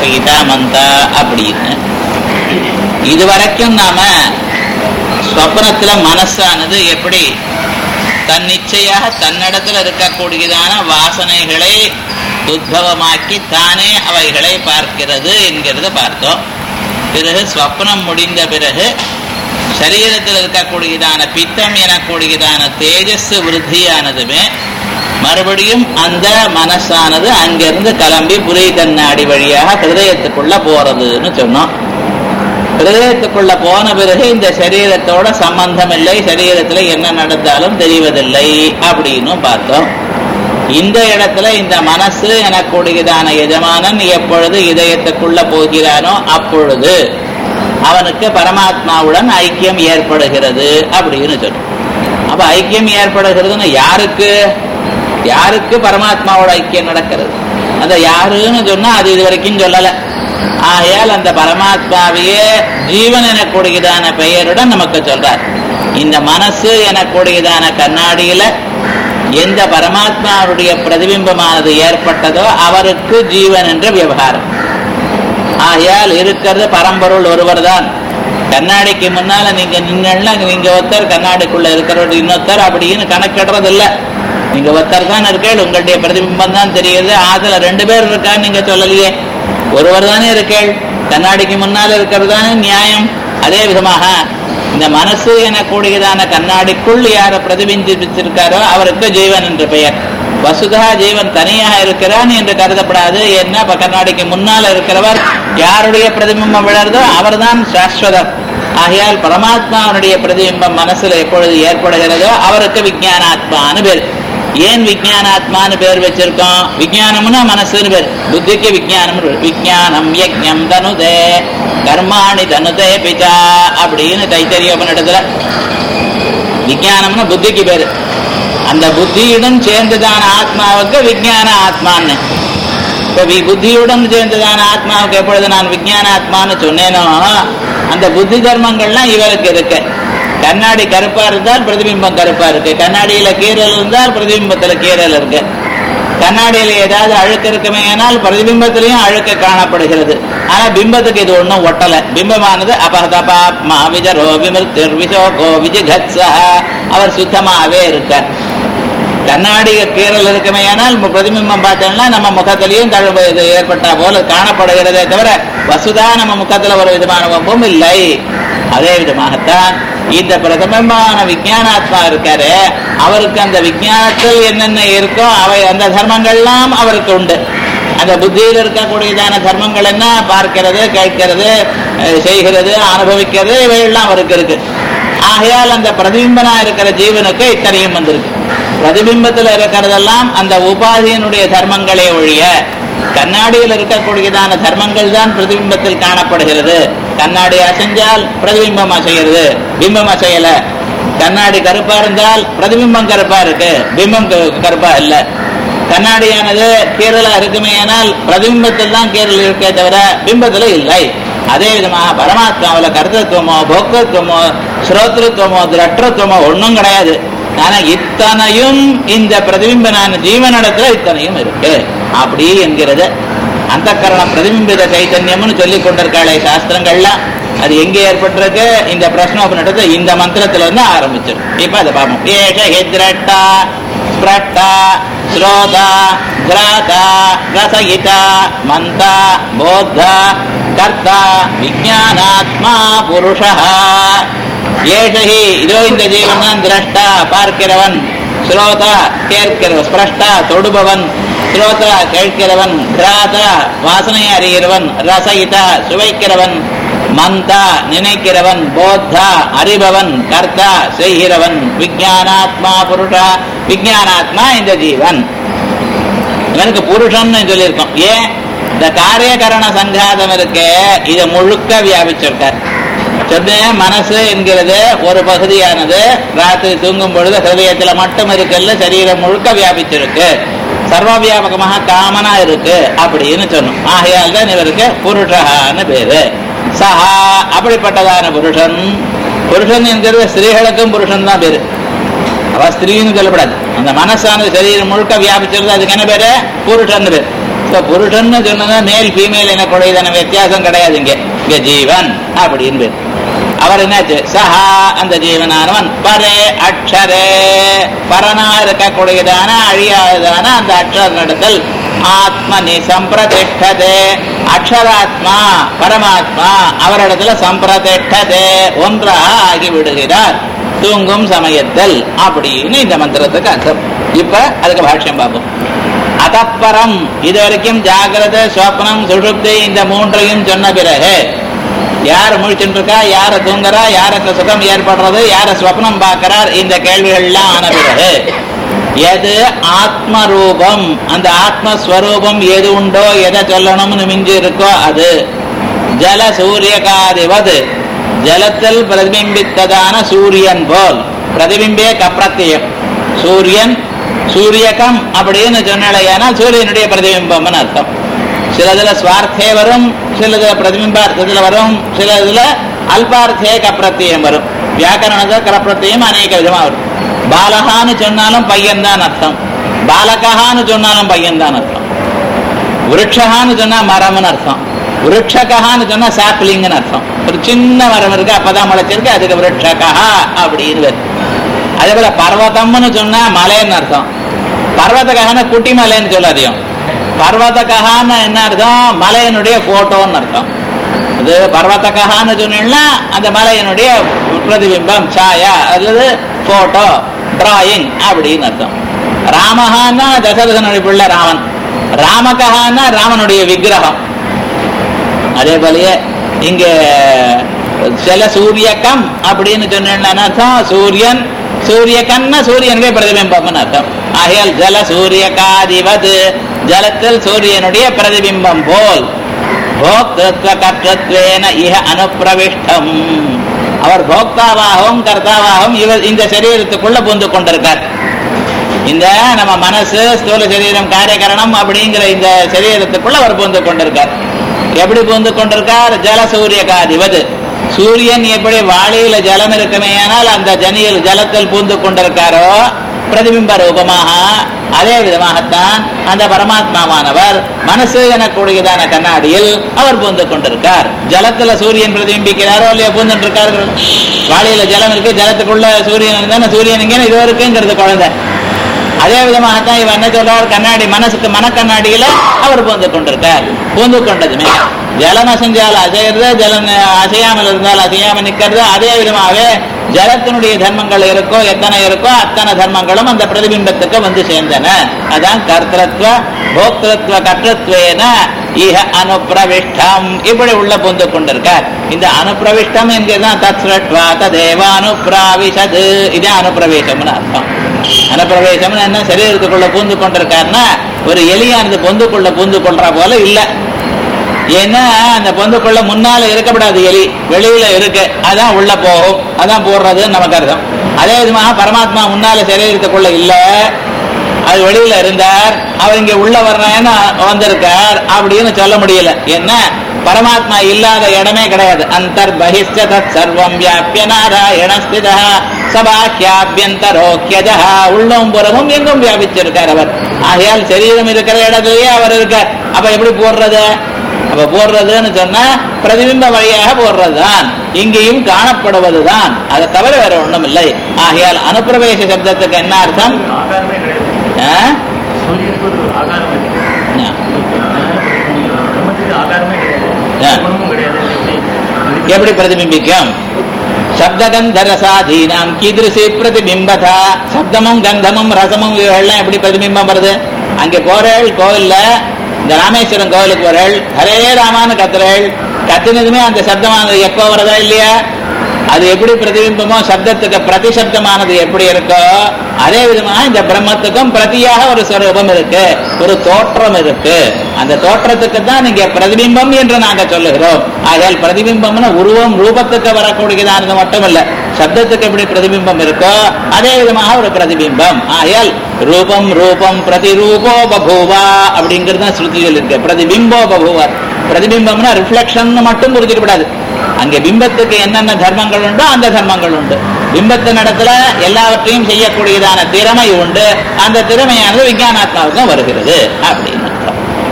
ரசயிதா மந்தா அப்படின்னு இதுவரைக்கும் நாம ஸ்வப்னத்துல மனசானது எப்படி தன்னிச்சையாக தன்னிடத்துல இருக்கக்கூடியதான வாசனைகளை உத்பவமாக்கி தானே அவைகளை பார்க்கிறது என்கிறத பார்த்தோம் பிறகு ஸ்வப்னம் முடிந்த பிறகு சரீரத்தில் இருக்கக்கூடியதான பித்தம் எனக்கூடியதான தேஜஸ் விருத்தியானதுமே மறுபடியும் அந்த மனசானது அங்கிருந்து கிளம்பி புரி கண்ணாடி வழியாக ஹிருதயத்துக்குள்ள போறதுன்னு சொன்னோம் ஹிருதயத்துக்குள்ள போன பிறகு இந்த சரீரத்தோட சம்பந்தம் இல்லை சரீரத்துல என்ன நடந்தாலும் தெரிவதில்லை அப்படின்னு பார்த்தோம் இந்த இடத்துல இந்த மனசு எனக்கூடியதான எஜமானன் எப்பொழுது இதயத்துக்குள்ள போகிறானோ அப்பொழுது அவனுக்கு பரமாத்மாவுடன் ஐக்கியம் ஏற்படுகிறது அப்படின்னு சொல்லும் அப்ப ஐக்கியம் ஏற்படுகிறதுன்னு யாருக்கு யாருக்கு பரமாத்மாவோட ஐக்கியம் நடக்கிறது அந்த யாருன்னு சொன்னா அது இது வரைக்கும் சொல்லல ஆகையால் அந்த பரமாத்மாவையே ஜீவன் எனக்கூடியதான பெயருடன் நமக்கு சொல்றார் இந்த மனசு எனக்கூடியதான கண்ணாடியில எந்த பரமாத்மாவுடைய பிரதிபிம்பமானது ஏற்பட்டதோ அவருக்கு ஜீவன் என்ற விவகாரம் ஆகையால் இருக்கிறது பரம்பொருள் ஒருவர் தான் கண்ணாடிக்கு முன்னால நீங்க நின்னா நீங்க ஒருத்தர் கண்ணாடிக்குள்ள இருக்கிறவர் இன்னொருத்தர் அப்படின்னு கணக்கிடுறது இல்ல நீங்க ஒருத்தர் தான் இருக்கேள் உங்களுடைய பிரதிபிம்பம் தான் தெரியுது அதுல ரெண்டு பேர் இருக்கான்னு நீங்க சொல்லலையே ஒருவர் தானே இருக்கேள் கண்ணாடிக்கு முன்னால் இருக்கிறது தானே நியாயம் அதே விதமாக இந்த மனசு எனக்கூடியதான கண்ணாடிக்குள் யாரை பிரதிபிம்பிச்சிருக்காரோ அவருக்கு ஜீவன் என்று பெயர் வசுதா ஜீவன் தனியாக இருக்கிறான் என்று கருதப்படாது என்ன இப்ப கண்ணாடிக்கு முன்னால் இருக்கிறவர் யாருடைய பிரதிபிம்பம் விழறதோ அவர்தான் சாஸ்வதர் ஆகையால் பரமாத்மாவுடைய பிரதிபிம்பம் மனசுல எப்பொழுது ஏற்படுகிறதோ அவருக்கு விஜயானாத்மான்னு பேர் ஏன் விஜயானாத்மான்னு பேர் வச்சிருக்கோம் விஜயானம்னா மனசுன்னு பேர் புத்திக்கு விஜயானம் விஜயானம் யஜ்ஞம் தனுதே கர்மாணி தனுதே பிச்சா அப்படின்னு தைத்தரிய உபநிடத்துல விஜயானம்னா புத்திக்கு பேரு அந்த புத்தியுடன் சேர்ந்ததான ஆத்மாவுக்கு விஜயான ஆத்மான்னு இப்ப வி- புத்தியுடன் சேர்ந்ததான ஆத்மாவுக்கு எப்பொழுது நான் விஜயான ஆத்மான்னு சொன்னேனோ அந்த புத்தி தர்மங்கள்லாம் இவருக்கு இருக்கு கண்ணாடி கருப்பா இருந்தால் பிரதிபிம்பம் கருப்பா இருக்கு கண்ணாடியில கீறல் இருந்தால் பிரதிபிம்பத்துல கீறல் இருக்கு கண்ணாடியில ஏதாவது அழுக்கு இருக்குமே ஆனால் பிரதிபிம்பத்திலையும் அழுக்கு காணப்படுகிறது ஆனா பிம்பத்துக்கு இது ஒண்ணும் ஒட்டல பிம்பமானது அபகதபாப்மா விஜரோ விமிருத்திர் விசோகோ விஜிகத்ஸா அவர் சுத்தமாவே இருக்கார் கண்ணாடி கீறல் இருக்குமே ஆனால் பிரதிபிம்பம் பார்த்தோம்னா நம்ம முகத்திலையும் தழுவு இது ஏற்பட்டா போல காணப்படுகிறதே தவிர வசுதா நம்ம முகத்துல ஒரு விதமான வம்பும் இல்லை அதே விதமாகத்தான் இந்த பிரதமமான விஞ்ஞானாத்மா இருக்காரு அவருக்கு அந்த விஞ்ஞானத்தில் என்னென்ன இருக்கோ அவை அந்த தர்மங்கள்லாம் அவருக்கு உண்டு அந்த புத்தியில் இருக்கக்கூடியதான தர்மங்கள் என்ன பார்க்கிறது கேட்கிறது அஹ், செய்கிறது அனுபவிக்கிறது இவையெல்லாம் அவருக்கு இருக்கு ஆகையால் அந்த பிரதிபிம்பனா இருக்கிற ஜீவனுக்கு இத்தனையும் வந்திருக்கு பிரதிபிம்பத்தில் இருக்கிறதெல்லாம் அந்த உபாதியினுடைய தர்மங்களே ஒழிய கண்ணாடியில் இருக்கக்கூடியதான தர்மங்கள் தான் பிரதிபிம்பத்தில் காணப்படுகிறது கண்ணாடி அசைஞ்சால் பிரதிபிம்பம் அசைகிறது பிம்பம் அசையல கண்ணாடி கருப்பா இருந்தால் பிரதிபிம்பம் கருப்பா இருக்கு பிம்பம் க- கருப்பா இல்ல கண்ணாடியானது கீரலா இருக்குமே ஆனால் பிரதிபிம்பத்தில் தான் கீரல் இருக்கே தவிர பிம்பத்துல இல்லை அதே விதமாக பரமாத்மாவில் கருத்தத்துவமோ போக்கத்துவமோ ஸ்ரோத்திருத்துவமோ திரஷ்டத்துவமோ ஒண்ணும் கிடையாது ஆனா இத்தனையும் இந்த பிரதிபிம்பனான ஜீவனிடத்துல இத்தனையும் இருக்கு அப்படி என்கிறது அந்த கரண பிரதிபிம்பித சைத்தன்யம்னு சொல்லி கொண்டிருக்காளே சாஸ்திரங்கள்லாம் அது எங்க ஏற்பட்டிருக்கு இந்த பிரஷ்னோபனிடத்தை இந்த மந்திரத்துல இருந்து ஆரம்பிச்சிருக்கு இப்ப அதை பார்ப்போம் ஏஷ ஹித்ரட்டா ஸ்பிரட்டா ஸ்ரோதா கிராதா ரசயிதா மந்தா போத்தா கர்த்தா விஜயானாத்மா புருஷா ஏஷஹி இதோ இந்த ஜீவன் தான் திரஷ்டா பார்க்கிறவன் ஸ்ரோதா கேட்கிறவன் ஸ்பிரஷ்டா தொடுபவன் ஸ்ரோதா கேட்கிறவன் கிராதா வாசனை அறிகிறவன் ரசயிதா சுவைக்கிறவன் மந்தா நினைக்கிறவன் போத்தா அறிபவன் கர்த்தா செய்கிறவன் விஜயானாத்மா புருஷா விஜயானாத்மா இந்த ஜீவன் இவனுக்கு புருஷன்னு சொல்லியிருக்கோம் ஏன் இந்த காரியகரண சங்காதம் இருக்கே இதை முழுக்க வியாபிச்சிருக்கார் சொன்னேன் மனசு என்கிறது ஒரு பகுதியானது ராத்திரி தூங்கும் பொழுது ஹிருதயத்துல மட்டும் இருக்குல்ல சரீரம் முழுக்க வியாபிச்சிருக்கு சர்வ வியாபகமாக காமனா இருக்கு அப்படின்னு சொன்னோம் ஆகையால் தான் இவருக்கு புருஷகான்னு பேரு சஹா அப்படிப்பட்டதான புருஷன் புருஷன் என்கிறது ஸ்திரீகளுக்கும் புருஷன் தான் பேரு அவ ஸ்திரீன்னு சொல்லப்படாது அந்த மனசானது சரீரம் முழுக்க வியாபிச்சிருது அதுக்கு என்ன பேரு புருஷன் பேரு இப்ப புருஷன்னு சொன்னதா மேல் ஃபீமேல் என குழைதான வித்தியாசம் கிடையாது இங்க இங்க ஜீவன் அப்படின்னு பேர். அவர் என்னாச்சு சஹா அந்த ஜீவனானவன் பரே அக்ஷரே பரனா இருக்கக்கூடியதான அழியாததான அந்த அக்ஷர நடத்தல் ஆத்ம நிசம்பிரதிஷ்டதே அக்ஷராத்மா பரமாத்மா அவரிடத்துல சம்பிரதிஷ்டதே ஒன்றாக ஆகிவிடுகிறார் தூங்கும் சமயத்தில் அப்படின்னு இந்த மந்திரத்துக்கு அர்த்தம் இப்ப அதுக்கு பாஷ்யம் பார்ப்போம் அதப்பரம் இது வரைக்கும் ஜாகிரத சொப்னம் சுஷுப்தி இந்த மூன்றையும் சொன்ன பிறகு யார் முழிச்சுட்டு இருக்கா யார தூங்குறா யாருக்கு சுகம் ஏற்படுறது யார ஸ்வப்னம் பார்க்கிறார் இந்த கேள்விகள்லாம் ஆன பிறகு எது ஆத்ம ரூபம் அந்த ஆத்மஸ்வரூபம் எது உண்டோ எதை சொல்லணும்னு மிஞ்சி இருக்கோ அது ஜல சூரியகாதிவது ஜலத்தில் பிரதிபிம்பித்ததான சூரியன் போல் பிரதிபிம்பே கப்பிரத்தியம் சூரியன் சூரியகம் அப்படின்னு சொன்னாலேயானால் சூரியனுடைய பிரதிபிம்பம்னு அர்த்தம் சிலதுல சுவார்த்தே வரும் சிலதுல பிரதிபிம்பார்த்தத்துல வரும் சில இதுல அல்பார்த்தே கப்பிரத்தியம் வரும் வியாக்கரணத கரப்பிரத்தியம் அநேக விதமா வரும் பாலகான்னு சொன்னாலும் பையன் தான் அர்த்தம் பாலகஹான்னு சொன்னாலும் பையன் தான் அர்த்தம் விருட்சகான்னு சொன்னா மரம்னு அர்த்தம் விருட்சகான்னு சொன்னா சாப்லிங்னு அர்த்தம் ஒரு சின்ன மரம் இருக்கு அப்பதான் முளைச்சிருக்கு அதுக்கு விருட்சகா அப்படின்னு பேரு. அதே போல பர்வதம்னு சொன்னா மலைன்னு அர்த்தம் பர்வதகஹான குட்டி மலைன்னு சொல்லாதையும் பர்வதகஹான்னு என்ன அர்த்தம் மலையினுடைய போட்டோன்னு அர்த்தம் இது பர்வதகஹான்னு சொன்னீங்கன்னா அந்த மலையினுடைய பிரதிபிம்பம் சாயா அல்லது போட்டோ டிராயிங் அப்படின்னு அர்த்தம் ராமஹான்னா தசரதனுடைய பிள்ளை ராமன் ராமகஹான்னா ராமனுடைய விக்கிரகம் அதே போலயே இங்க சில சூரியக்கம் அப்படின்னு சொன்னா அர்த்தம் சூரியன் சூரியக்கன்னா சூரியனுடைய பிரதிபிம்பம்னு அர்த்தம் ஆகையால் ஜல சூரியகாதிவது ஜலத்தில் சூரியனுடைய பிரதிபிம்பம் போல் போக்திருத்வ கர்த்தத்வேன இஹ அனுப்பிரவிஷ்டம் அவர் போக்தாவாகவும் கர்த்தாவாகவும் இவர் இந்த சரீரத்துக்குள்ள புந்து கொண்டிருக்கார் இந்த நம்ம மனசு ஸ்தூல சரீரம் காரியகரணம் அப்படிங்கிற இந்த சரீரத்துக்குள்ள அவர் புந்து கொண்டிருக்கார் எப்படி புந்து கொண்டிருக்கார் ஜல சூரியகாதிபது சூரியன் எப்படி வாளியில ஜலம் இருக்குமேயானால் அந்த ஜனியில் ஜலத்தில் பூந்து கொண்டிருக்காரோ பிரதிபிம்ப ரூபமாக அதே விதமாகத்தான் அந்த பரமாத்மாவானவர் மனசு எனக்கூடியதான கண்ணாடியில் அவர் பூந்து கொண்டிருக்கார் ஜலத்துல சூரியன் பிரதிபிம்பிக்கிறாரோ இல்லையா பூந்துட்டு இருக்காரு வாளியில ஜலம் இருக்கு ஜலத்துக்குள்ள சூரியன் இருந்தா சூரியன் இங்கே இது இருக்குங்கிறது குழந்தை அதே விதமாகத்தான் இவன் என்ன சொல்றார் கண்ணாடி மனசுக்கு மனக்கண்ணாடியில அவர் பூந்து கொண்டிருக்கார் பூந்து கொண்டதுமே ஜலம் அசைஞ்சால் அசைறது ஜலம் அசையாமல் இருந்தால் அசையாமல் நிக்கிறது அதே விதமாகவே ஜலத்தினுடைய தர்மங்கள் இருக்கோ எத்தனை இருக்கோ அத்தனை தர்மங்களும் அந்த பிரதிபிம்பத்துக்கு வந்து சேர்ந்தன அதான் கர்த்தத்வ போக்திருத்வ கர்த்தத்வேன இஹ அனுப்பிரவிஷ்டம் இப்படி உள்ள புந்து கொண்டிருக்கார் இந்த அனுப்பிரவிஷ்டம் என்கிறதான் தத்ரட்வா ததேவ அனுப்பிராவிஷது இதே அனுப்பிரவேசம்னு அர்த்தம் அனுப்பிரவேசம் என்ன சரீரத்துக்குள்ள பூந்து கொண்டிருக்காருன்னா ஒரு எலியானது பொந்துக்குள்ள பூந்து கொள்ற போல இல்ல ஏன்னா அந்த பொந்துக்குள்ள முன்னால இருக்கப்படாது எலி வெளியில இருக்கு அதான் உள்ள போகும் அதான் போடுறதுன்னு நமக்கு அர்த்தம் அதே விதமாக பரமாத்மா முன்னால சரீரத்துக்குள்ள இல்ல அது வெளியில இருந்தார் அவர் இங்க உள்ள வர்றேன்னு வந்திருக்கார் அப்படின்னு சொல்ல முடியல என்ன பரமாத்மா இல்லாத இடமே கிடையாது அந்தர் பகிஷ்ட தத் சர்வம் வியாபிய நாராயண ஸ்திதா சபாக்கியாபியந்தரோக்கியதா உள்ளும் புறமும் எங்கும் வியாபிச்சிருக்கார் அவர் ஆகையால் சரீரம் இருக்கிற இடத்துலயே அவர் இருக்கார் அப்ப எப்படி போடுறது அப்ப போடுறதுன்னு சொன்னா பிரதிபிம்ப வழியாக போடுறதுதான் இங்கேயும் காணப்படுவதுதான் அதை தவிர வேற ஒண்ணும் இல்லை ஆகையால் அனுப்பிரவேச சப்தத்துக்கு என்ன அர்த்தம் ஆகாரமே கிடையாது ஆ? சூரியனுக்கு ஒரு ஆகாரம் இருக்கு ஆ. பிரம்மத்துக்கு ஆகாரமே ஆ. கிடையாது குணமும் கிடையாது எப்படி? எப்படி பிரதிபிம்பிக்கும் சப்தகந்த ரசாதீனாம் கீதிருசி பிரதிபிம்பதா சப்தமும் கந்தமும் ரசமும் இவைகள்லாம் எப்படி பிரதிபிம்பம் வருது அங்கே போறேள் கோவில்ல இந்த ராமேஸ்வரம் கோவிலுக்கு போறேள் ஹரே ராமான்னு கத்துறேள் கத்துனதுமே அந்த சப்தமானது எப்போ வருதா இல்லையா அது எப்படி பிரதிபிம்பமோ சப்தத்துக்கு பிரதிசப்தமானது எப்படி இருக்கோ அதே விதமாக இந்த பிரம்மத்துக்கும் பிரதியாக ஒரு ஸ்வரூபம் இருக்கு ஒரு தோற்றம் இருக்கு அந்த தோற்றத்துக்கு தான் நீங்க பிரதிபிம்பம் என்று நாங்க சொல்லுகிறோம் ஆகையால் பிரதிபிம்பம்னு உருவம் ரூபத்துக்கு வரக்கூடியதானது மட்டும் இல்ல சப்தத்துக்கு எப்படி பிரதிபிம்பம் இருக்கோ அதே விதமாக ஒரு பிரதிபிம்பம் ஆகையால் ரூபம் ரூபம் பிரதிரூபோ பபூவா அப்படிங்கிறது தான் ஸ்ருதியில் இருக்கு பிரதிபிம்போ பபூவா பிரதிபிம்பம்னா ரிஃப்ளெக்ஷன் மட்டும் புரிஞ்சுக்கப்படாது அங்கே பிம்பத்துக்கு என்னென்ன தர்மங்கள் உண்டோ அந்த தர்மங்கள் உண்டு பிம்பத்தின் இடத்துல எல்லாவற்றையும் செய்யக்கூடியதான திறமை உண்டு அந்த திறமையானது விஞ்ஞானாத்மாவுக்கும் வருகிறது அப்படின்னு அர்த்தம்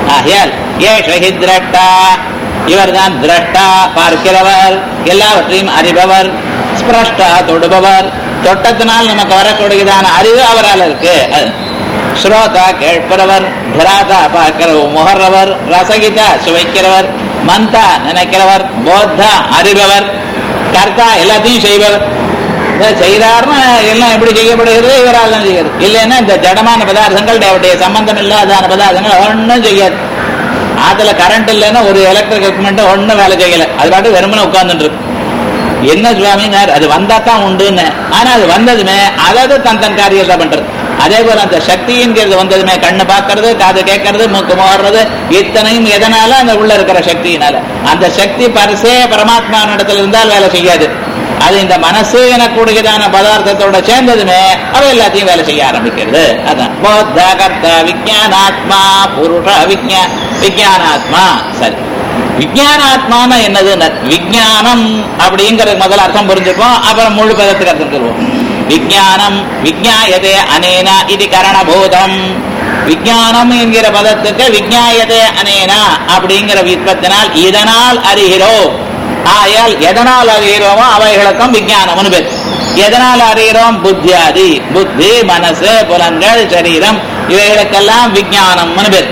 ஆகையால் ஏஷஹி திரட்டா இவர்தான் திரட்டா பார்க்கிறவர் எல்லாவற்றையும் அறிபவர் ஸ்பிரஷ்டா தொடுபவர் தொட்டத்தினால் நமக்கு வரக்கூடியதான அறிவு அவரால் இருக்கு அது. ஸ்ரோதா கேட்கிறவர் கிராதா பார்க்கிற முகர்றவர் ரசகிதா சுவைக்கிறவர் மந்தா நினைக்கிறவர் போத்தா அறிபவர் கர்த்தா எல்லாத்தையும் செய்பவர் இதை செய்தார்னா எல்லாம் எப்படி செய்யப்படுகிறது இவரால் தான் செய்கிறது இல்லைன்னா இந்த ஜடமான பதார்த்தங்கள் அவருடைய சம்பந்தம் இல்லாதான பதார்த்தங்கள் ஒன்றும் செய்யாது ஆத்துல கரண்ட் இல்லைன்னா ஒரு எலக்ட்ரிக் எக்யூப்மெண்ட் ஒன்றும் வேலை செய்யல அது பாட்டு வெறுமனே உட்கார்ந்துட்டு இருக்கு என்ன சுவாமினார் அது வந்தா தான் உண்டுன்னு ஆனா அது வந்ததுமே அதாவது தன் தன் காரியத்தை பண்றது அதே போல அந்த சக்திங்கிறது வந்ததுமே கண்ணு பார்க்கறது காது கேட்கறது மூக்கு மோடுறது இத்தனையும் எதனால அந்த உள்ள இருக்கிற சக்தியினால அந்த சக்தி பரிசே பரமாத்மா இடத்துல இருந்தால் வேலை செய்யாது அது இந்த மனசு எனக்கூடியதான பதார்த்தத்தோட சேர்ந்ததுமே அவ எல்லாத்தையும் வேலை செய்ய ஆரம்பிக்கிறது அதான் போத்த கர்த்த விஜயானாத்மா புருஷ விஜயா விஜயானாத்மா சரி விஜயானாத்மான என்னதுன்னு விஜயானம் அப்படிங்கிற முதல்ல அர்த்தம் புரிஞ்சுப்போம் அப்புறம் முழு பதத்துக்கு அர்த்தம் சொல்லுவோம் விஜயானம் விஜயாயதே அனேனா இது கரணபூதம் விஜயானம் என்கிற பதத்துக்கு விஜயாயதே அனேனா அப்படிங்கிற விற்பத்தினால் இதனால் அறிகிறோம் ஆயால் எதனால் அறிகிறோமோ அவைகளுக்கும் விஜயானம்னு பேர் எதனால் அறிகிறோம் புத்தியாதி புத்தி மனசு புலன்கள் சரீரம் இவைகளுக்கெல்லாம் விஜயானம்னு பேர்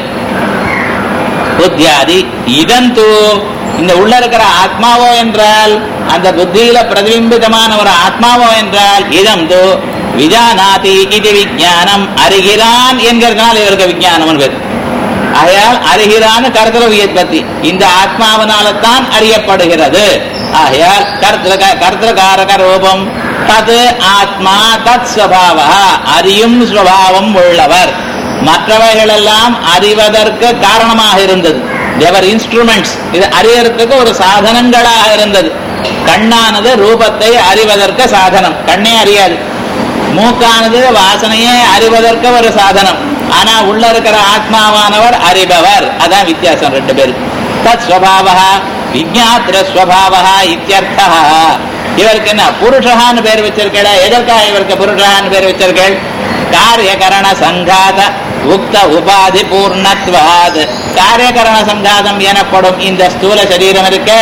புத்தியாதி இதந்து இந்த உள்ள இருக்கிற ஆத்மாவோ என்றால் அந்த புத்தியில பிரதிபிம்பிதமான ஒரு ஆத்மாவோ என்றால் இதந்து விஜானாதி இது விஜயானம் அறிகிறான் என்கிறதுனால் இவருக்கு விஜயானம் பேர் ஆகையால் அறிகிறான் கருத்துல உயர்பத்தி இந்த ஆத்மாவினால்தான் அறியப்படுகிறது ஆகையால் கருத்துல கருத்திரகாரக ரூபம் தது ஆத்மா தத் ஸ்வபாவ அறியும் ஸ்வபாவம் உள்ளவர் மற்றவைகளெல்லாம் அறிவதற்கு காரணமாக இருந்தது தேவர் இன்ஸ்ட்ருமெண்ட்ஸ் இது அறியறதுக்கு ஒரு சாதனங்களாக இருந்தது கண்ணானது ரூபத்தை அறிவதற்கு சாதனம் கண்ணே அறியாது மூக்கானது வாசனையே அறிவதற்கு ஒரு சாதனம் ஆனா உள்ள இருக்கிற ஆத்மாவானவர் அறிபவர் அதான் வித்தியாசம் ரெண்டு பேருக்கு தத் ஸ்வபாவா விஜாத்திர ஸ்வபாவா இத்தியர்த்தா இவருக்கு என்ன புருஷகான்னு பேர் வச்சிருக்கேட எதற்காக இவருக்கு புருஷகான்னு பேர் வச்சிருக்கேள் காரியகரண சங்காத உக்த உபாதி பூர்ணத்வாத் காரியகரண சங்காதம் எனப்படும் இந்த ஸ்தூல சரீரம் இருக்க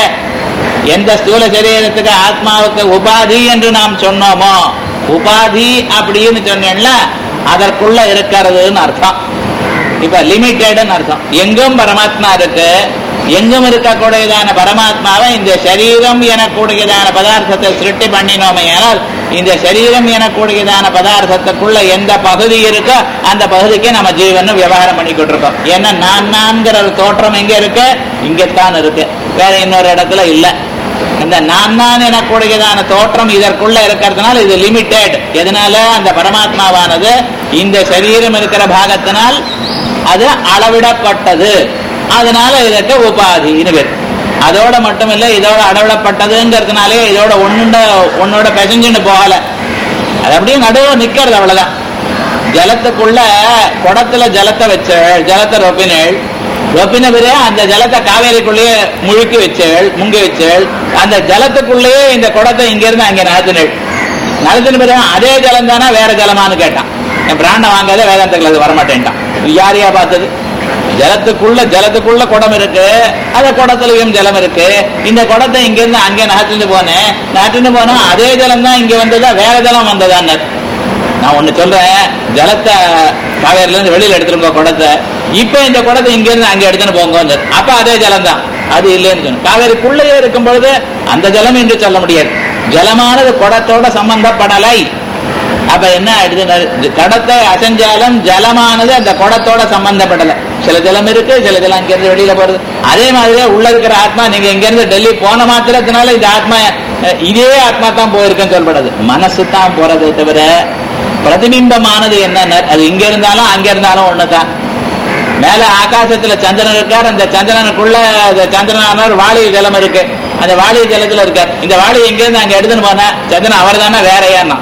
எந்த ஸ்தூல சரீரத்துக்கு ஆத்மாவுக்கு உபாதி என்று நாம் சொன்னோமோ உபாதி அப்படின்னு சொன்னேன்ல அதற்குள்ள இருக்கிறதுன்னு அர்த்தம் இப்ப லிமிட்டெட்னு அர்த்தம் எங்கும் பரமாத்மா இருக்கு எங்கும் இருக்கக்கூடியதான பரமாத்மாவை இந்த சரீரம் எனக்கூடியதான பதார்த்தத்தை சிருஷ்டி பண்ணினோமையானால் இந்த சரீரம் எனக்கூடியதான பதார்த்தத்துக்குள்ள எந்த பகுதி இருக்கோ அந்த பகுதிக்கு நம்ம ஜீவன் விவகாரம் பண்ணிக்கிட்டு இருக்கோம் ஏன்னா நான் நான்கிற ஒரு தோற்றம் எங்க இருக்கு இங்கத்தான் இருக்கு வேற இன்னொரு இடத்துல இல்லை இந்த நான் நான் எனக்கூடியதான தோற்றம் இதற்குள்ள இருக்கிறதுனால இது லிமிட்டெட் எதனால அந்த பரமாத்மாவானது இந்த சரீரம் இருக்கிற பாகத்தினால் அது அளவிடப்பட்டது அதனால இதற்கு உபாதின்னு பேர் அதோட மட்டும் இல்ல இதோட அளவிடப்பட்டதுங்கிறதுனாலே இதோட ஒண்ணுண்ட ஒன்னோட பெசஞ்சுன்னு போகல அது அப்படியே நடுவில் நிக்கிறது அவ்வளவுதான் ஜலத்துக்குள்ள குடத்துல ஜலத்தை வச்ச ஜலத்தை ரொப்பினேள் ரொப்பின பிறகு அந்த ஜலத்தை காவேரிக்குள்ளேயே முழுக்கி வச்சேள் முங்கி வச்சேள் அந்த ஜலத்துக்குள்ளேயே இந்த குடத்தை இங்க இருந்து அங்க நகர்த்தினேள் நகர்த்தின பிறகு அதே ஜலம் தானே வேற ஜலமான்னு கேட்டான் என் பிராண்டம் வாங்காத வேதாந்தங்கள் அது வரமாட்டேன்ட்டான் யாரையா பார்த்தது ஜலத்துக்குள்ள ஜலத்துக்குள்ள குடம் இருக்கு அந்த குடத்துலயும் ஜலம் இருக்கு இந்த குடத்தை இங்க இருந்து அங்கே நகர்த்திட்டு போனேன் நகர்த்திட்டு போனா அதே ஜலம் தான் இங்க வந்ததா வேற ஜலம் வந்ததான்னு நான் ஒண்ணு சொல்றேன் ஜலத்தை காவேரில இருந்து வெளியில எடுத்துருங்க குடத்தை இப்ப இந்த குடத்தை இங்க இருந்து அங்க எடுத்துன்னு போங்க அப்ப அதே ஜலம் தான் அது இல்லைன்னு சொன்ன காவேரிக்குள்ளேயே இருக்கும் பொழுது அந்த ஜலம் என்று சொல்ல முடியாது ஜலமானது குடத்தோட சம்பந்தப்படலை அப்ப என்ன ஆயிடுது கடத்தை அசைஞ்சாலும் ஜலமானது அந்த குடத்தோட சம்பந்தப்படல சில ஜலம் இருக்கு சில ஜலம் அங்க இருந்து வெளியில போறது அதே மாதிரியே உள்ள இருக்கிற ஆத்மா நீங்க இங்க இருந்து டெல்லி போன மாத்திரத்தினால இந்த ஆத்மா அஹ், இதே ஆத்மா தான் போயிருக்குன்னு சொல்லப்படுது மனசு தான் போறதே தவிர பிரதிபிம்பமானது என்ன அது இங்க இருந்தாலும் அங்க இருந்தாலும் ஒண்ணுதான் மேல ஆகாசத்துல சந்திரன் இருக்கார் அந்த சந்திரனுக்குள்ள அந்த சந்திரனானவர் வாளி ஜலம் இருக்கு அந்த வாளி ஜலத்துல இருக்கார் இந்த வாளி எங்க இருந்து அங்க எடுத்துன்னு போனா சந்திரன் அவர் தானே வேற ஏன்னா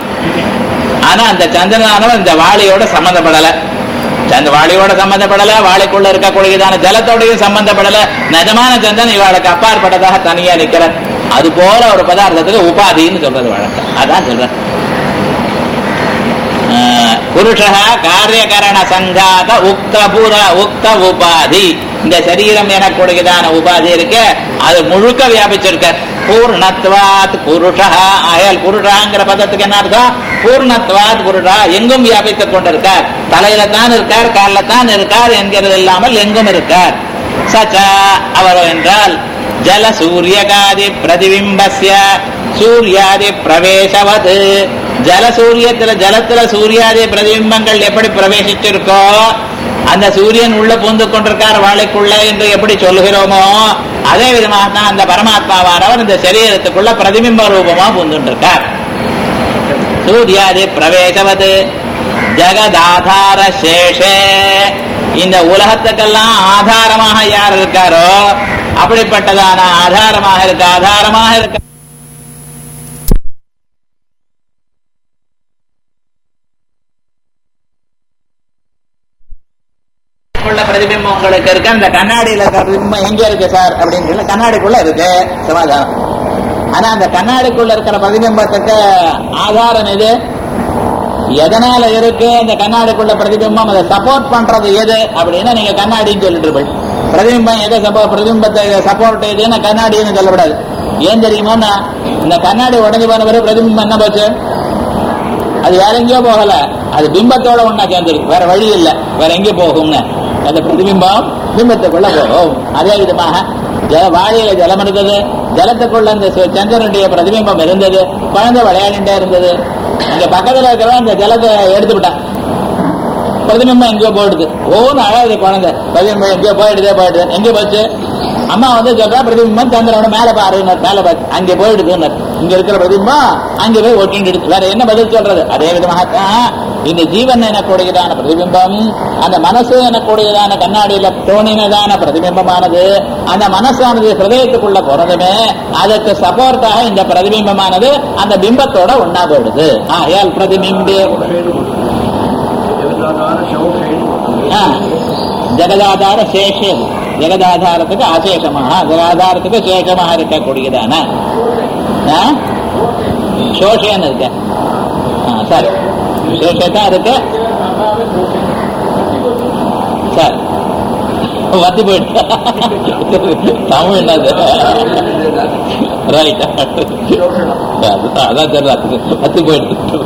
ஆனா அந்த சந்திரனானவர் இந்த வாளியோட சம்பந்தப்படல அந்த வாளியோட சம்பந்தப்படல வாளிக்குள்ள இருக்கக்கூடியதான ஜலத்தோடையும் சம்பந்தப்படல நிஜமான சந்திரன் இவாளுக்கு அப்பாற்பட்டதாக தனியா நிக்கிறார் அது போல ஒரு பதார்த்தத்துக்கு உபாதின்னு சொல்றது வழக்கம் அதான் சொல்றேன் ஆ. புருஷா காரியகரண சங்காத உக்த புற உக்த உபாதி இந்த சரீரம் எனக்கூடியதான உபாதி இருக்கு அது முழுக்க வியாபிச்சிருக்க பூர்ணத்வாத் புருஷா ஆயால் புருஷாங்கிற பதத்துக்கு என்ன அர்த்தம் பூர்ணத்வாத் புருஷா எங்கும் வியாபித்துக் கொண்டிருக்கார் தலையில தான் இருக்கார் காலில தான் இருக்கார் என்கிறது இல்லாமல் எங்கும் இருக்கார் சச்சா அவர் என்றால் ஜல சூரியகாதி பிரதிபிம்பஸ்ய சூர்யாதி பிரவேசவது ஜல சூரியத்துல ஜலத்துல சூர்யாதி பிரதிபிம்பங்கள் எப்படி பிரவேசிச்சிருக்கோ அந்த சூரியன் உள்ள பூந்து கொண்டிருக்கார் வாழைக்குள்ள என்று எப்படி சொல்லுகிறோமோ அதே விதமாக தான் அந்த பரமாத்மாவானவர் இந்த சரீரத்துக்குள்ள பிரதிபிம்ப ரூபமா பூந்துருக்கார் சூர்யாதி பிரவேசவது ஜெகதாதார சேஷே இந்த உலகத்துக்கெல்லாம் ஆதாரமாக யார் இருக்காரோ அப்படிப்பட்டதான ஆதாரமாக இருக்க ஆதாரமாக இருக்க உள்ள பிரதிபிம்பம் உங்களுக்கு இருக்கு அந்த கண்ணாடியில இருக்கிற பிரதிபிம்பம் எங்க இருக்கு சார் அப்படின்னு சொல்லி கண்ணாடிக்குள்ள இருக்கு சமாதானம் ஆனா அந்த கண்ணாடிக்குள்ள இருக்கிற பிரதிபிம்பத்துக்கு ஆதாரம் எது எதனால இருக்கு அந்த கண்ணாடிக்குள்ள பிரதிபிம்பம் அதை சப்போர்ட் பண்றது எது அப்படின்னா நீங்க கண்ணாடின்னு சொல்லிட்டு இருப்பீங்க பிரதிபிம்பம் எதை சப்போ பிரதிபிம்பத்தை சப்போர்ட் எதுன்னு கண்ணாடின்னு சொல்லக்கூடாது ஏன் தெரியுமோன்னா இந்த கண்ணாடி உடஞ்சு போன பிறகு பிரதிபிம்பம் என்ன போச்சு அது வேற எங்கேயோ போகல அது பிம்பத்தோட ஒன்னா சேர்ந்துருக்கு வேற வழி இல்ல வேற எங்கே போகும்னு அந்த பிரதிபிம்பம் பிம்பத்துக்குள்ள போகும் அதே விதமாக ஜல வாழையில ஜலம் இருந்தது ஜலத்துக்குள்ள அந்த சு- சந்திரனுடைய பிரதிபிம்பம் இருந்தது குழந்தை விளையாடிட்டே இருந்தது அங்க பக்கத்துல இருக்கிறவன் அந்த ஜலத்தை எடுத்து விட்டான் பிரதிபிம்பம் எங்கேயோ போயிடுது ஓன்னு அழகுது குழந்தை பிரதிபிம்பம் எங்கேயோ போயிடுதே போயிடுது எங்கே போச்சு அம்மா வந்து சொல்றா பிரதிபிம்பம் சந்திரனோட மேல பாருன்னு மேல பாரு அங்கே போயிடுதுன்னு இங்க இருக்கிற பிரதிபிம்பம் அங்கே போய் ஒட்டிட்டு வேற என்ன பதில் சொல்றது அதே விதமாகத்தான் இந்த ஜீவன் எனக்கூடியதான பிரதிபிம்பம் அந்த மனசு எனக்கூடியதான கண்ணாடியில தோணினதான பிரதிபிம்பமானது அந்த மனசானது ஹிருதயத்துக்குள்ள போறதுமே அதற்கு சப்போர்ட்டாக இந்த பிரதிபிம்பமானது அந்த பிம்பத்தோட ஒன்னா போயிடுது ஆயால் பிரதிபிம்பே ஆ, ஜெகதாதார சேஷம் ஜெகதாதாரத்துக்கு அசேஷமாக ஜெகதாதாரத்துக்கு சேஷமாக இருக்கக்கூடியதான ஆ? சோஷேன்னு இருக்கு ஆ, சரி சேஷத்தான் இருக்கு சரி வத்தி போயிட்டு தமிழ் என்னது ரைட் அதான் சொல்றாரு வத்தி போயிட்டு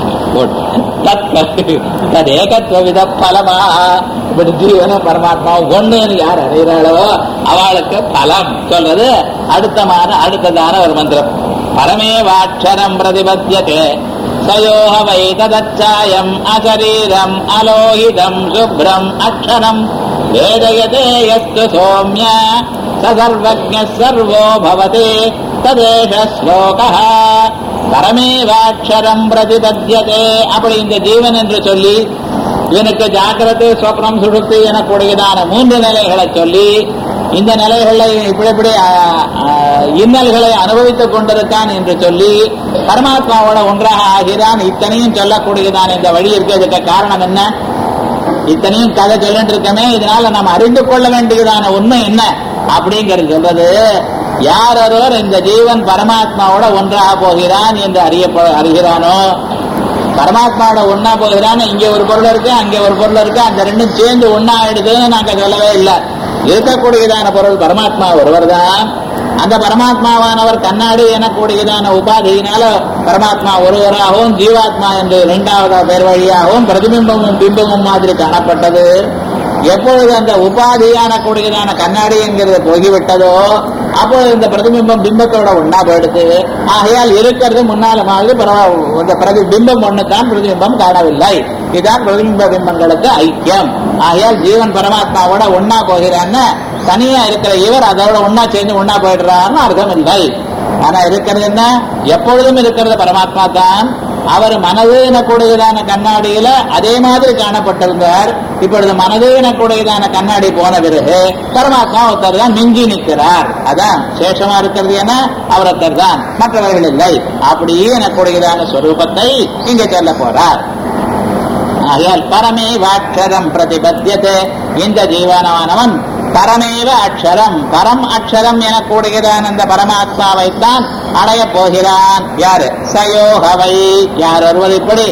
தத் ஏகத்துவ வித பலமா இப்படி ஜீவன பரமாத்மா ஒண்ணுன்னு யார் அறிகிறாளோ அவளுக்கு பலம் சொல்றது அடுத்தமான அடுத்ததான ஒரு மந்திரம் பரமேவாட்சரம் பிரதிபத்தியதே சயோக வை ததச்சாயம் அசரீரம் அலோகிதம் சுப்ரம் அக்ஷரம் வேதயதே யஸ்து சோம்ய ச சர்வஜ சர்வோ பவதி ததேஷ ஸ்லோகः பரமேவாட்சரம் பிரதிபத்தியதே அப்படி இந்த ஜீவன் என்று சொல்லி இவனுக்கு ஜாக்கிரதை சொப்னம் சுடுத்து எனக்கூடியதான மூன்று நிலைகளை சொல்லி இந்த நிலைகளை இப்படி இப்படி ஆ, ஆ, இன்னல்களை அனுபவித்துக் கொண்டிருக்கான் என்று சொல்லி பரமாத்மாவோட ஒன்றாக ஆகிறான் இத்தனையும் சொல்லக்கூடியதான இந்த வழி இருக்கிறதுக்கு காரணம் என்ன இத்தனையும் கதை சொல்லிட்டு இருக்கமே இதனால நாம் அறிந்து கொள்ள வேண்டியதான உண்மை என்ன அப்படிங்கிறது சொல்றது யார் ஒருவர் இந்த ஜீவன் பரமாத்மாவோட ஒன்றாக போகிறான் என்று அறிய அறிகிறானோ பரமாத்மாவோட ஒன்னா போகிறான் இங்க ஒரு பொருள் இருக்கு அங்க ஒரு பொருள் இருக்கு அந்த ரெண்டும் சேர்ந்து ஒன்னா ஆயிடுதுன்னு நாங்க சொல்லவே இல்லை இருக்கக்கூடியதான பொருள் பரமாத்மா ஒருவர் தான் அந்த பரமாத்மாவானவர் கண்ணாடி எனக்கூடியதான உபாதியினால பரமாத்மா ஒருவராகவும் ஜீவாத்மா என்று இரண்டாவது பேர் வழியாகவும் பிரதிபிம்பமும் பிம்பமும் மாதிரி காணப்பட்டது எப்பொழுது அந்த உபாதியான கூடியதான கண்ணாடி என்கிறது போகிவிட்டதோ அப்பொழுது இந்த பிரதிபிம்பம் பிம்பத்தோட ஒன்னா போயிடுது ஆகையால் இருக்கிறது முன்னால மாதிரி பரவ- இந்த பிரதிபிம்பம் ஒண்ணு தான் பிரதிபிம்பம் காணவில்லை இதுதான் பிரதிபிம்ப பிம்பங்களுக்கு ஐக்கியம் ஆகையால் ஜீவன் பரமாத்மாவோட ஒன்னா போகிறான்னு தனியா இருக்கிற இவர் அதோட ஒன்னா சேர்ந்து ஒன்னா போயிடுறாருன்னு அர்த்தம் இல்லை ஆனா இருக்கிறது என்ன எப்பொழுதும் இருக்கிறது பரமாத்மா தான் அவர் மனது எனக்கூடியதான கண்ணாடியில அதே மாதிரி காணப்பட்டிருந்தார் இப்பொழுது மனது எனக்கூடியதான கண்ணாடி போன பிறகு பரமாத்மா ஒருத்தர் தான் மிஞ்சி நிற்கிறார் அதான் சேஷமா இருக்கிறது என அவர் ஒருத்தர் தான் மற்றவர்கள் இல்லை அப்படியே எனக்கூடியதான ஸ்வரூபத்தை இங்க சொல்ல போறார் ஆகையால் பரமேவ அக்ஷரம் பிரதிபத்தியதே இந்த ஜீவனமானவன் பரமேவ அக்ஷரம் பரம் அக்ஷரம் எனக்கூடியதான அந்த பரமாத்மாவைத்தான் அடைய போகிறான் யாரு சயோகவை யார் ஒருவர் இப்படி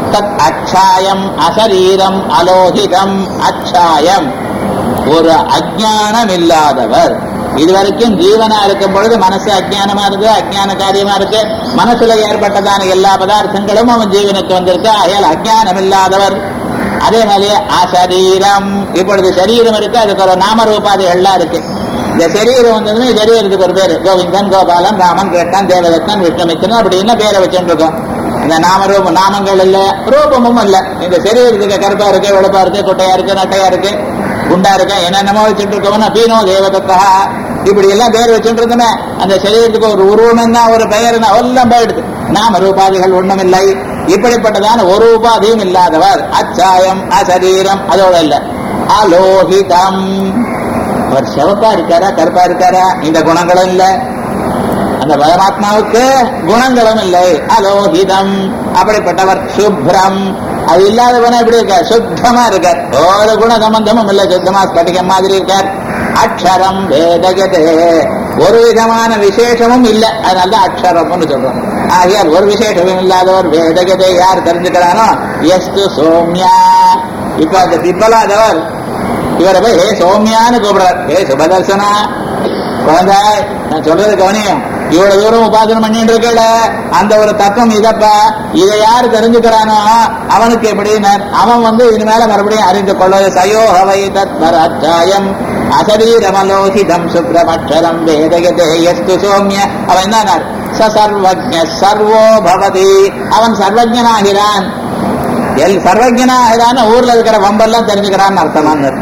தத் அச்சாயம் அசரீரம் அலோகிதம் அச்சாயம் ஒரு அஜானம் இல்லாதவர் இதுவரைக்கும் ஜீவனா இருக்கும் பொழுது மனசு அஜானமா இருக்கு அஜான காரியமா இருக்கு மனசுல ஏற்பட்டதான எல்லா பதார்த்தங்களும் அவன் ஜீவனுக்கு வந்திருக்கு ஆகையால் அஜானம் இல்லாதவர் அதே மாதிரி அசரீரம் இப்பொழுது சரீரம் இருக்கு அதுக்கு ஒரு நாமரூபாதிகள்லாம் இருக்கு இந்த சரீரம் வந்ததுன்னா சரீரத்துக்கு ஒரு பேரு கோவிந்தன் கோபாலன் ராமன் கிருஷ்ணன் தேவதத்தன் விஷ்ணுமித்தன் அப்படின்னு பேரை வச்சுட்டு இருக்கோம் இந்த நாமரூப நாமங்கள் இல்ல ரூபமும் இல்ல இந்த சரீரத்துக்கு கருப்பா இருக்கு வெளுப்பா இருக்கு குட்டையா இருக்கு நட்டையா இருக்கு குண்டா இருக்கு என்னென்னமோ வச்சுட்டு இருக்கோம்னா பீனோ தேவதத்தா இப்படி எல்லாம் பேர் வச்சுட்டு இருந்தோமே அந்த சரீரத்துக்கு ஒரு உருவம்னா ஒரு பெயர் எல்லாம் போயிடுது நாம ரூபாதிகள் ஒண்ணும் இல்லை இப்படிப்பட்டதான ஒரு உபாதியும் இல்லாதவர் அச்சாயம் அசரீரம் அதோட இல்ல அலோகிதம் அவர் சிவப்பா இருக்காரா கருப்பா இருக்காரா இந்த குணங்களும் இல்ல அந்த பரமாத்மாவுக்கு குணங்களும் இல்லை அலோகிதம் அப்படிப்பட்டவர் சுப்ரம் அது இல்லாதவன எப்படி இருக்கார் சுத்தமா இருக்கார் ஒரு குண சம்பந்தமும் இல்ல சுத்தமா ஸ்பட்டிகம் மாதிரி இருக்கார் அக்ஷரம் வேதகதே ஒரு விதமான விசேஷமும் இல்ல அதனால அக்ஷரம்னு சொல்றோம் ஆகையால் ஒரு விசேஷமும் இல்லாதவர் வேதகதை யார் தெரிஞ்சுக்கிறானோ எஸ்து சோம்யா இப்ப அந்த பிப்பலாதவர் இவரை போய் ஹே சோம்யான்னு கூப்பிடுறார் ஹே சுபதர்சனா குழந்தை நான் சொல்றது கவனியம் இவ்வளவு தூரம் உபாசனம் பண்ணிட்டு இருக்கல அந்த ஒரு தத்துவம் இதப்பா இதை யாரு தெரிஞ்சுக்கிறானோ அவனுக்கு எப்படின்னார் அவன் வந்து இனிமேல மறுபடியும் அறிந்து கொள்வது சயோஹவை தத் பராச்சாயம் அசரீரமலோகிதம் சுப்ரமக்ஷரம் வேதகதே எஸ்து சோம்ய அவன் என்ன சர்வஜ சர்வோ பவதி அவன் சர்வஜனாகிறான் எல் சர்வஜனாகிறான் ஊர்ல இருக்கிற வம்பெல்லாம் தெரிஞ்சுக்கிறான்னு அர்த்தமாங்க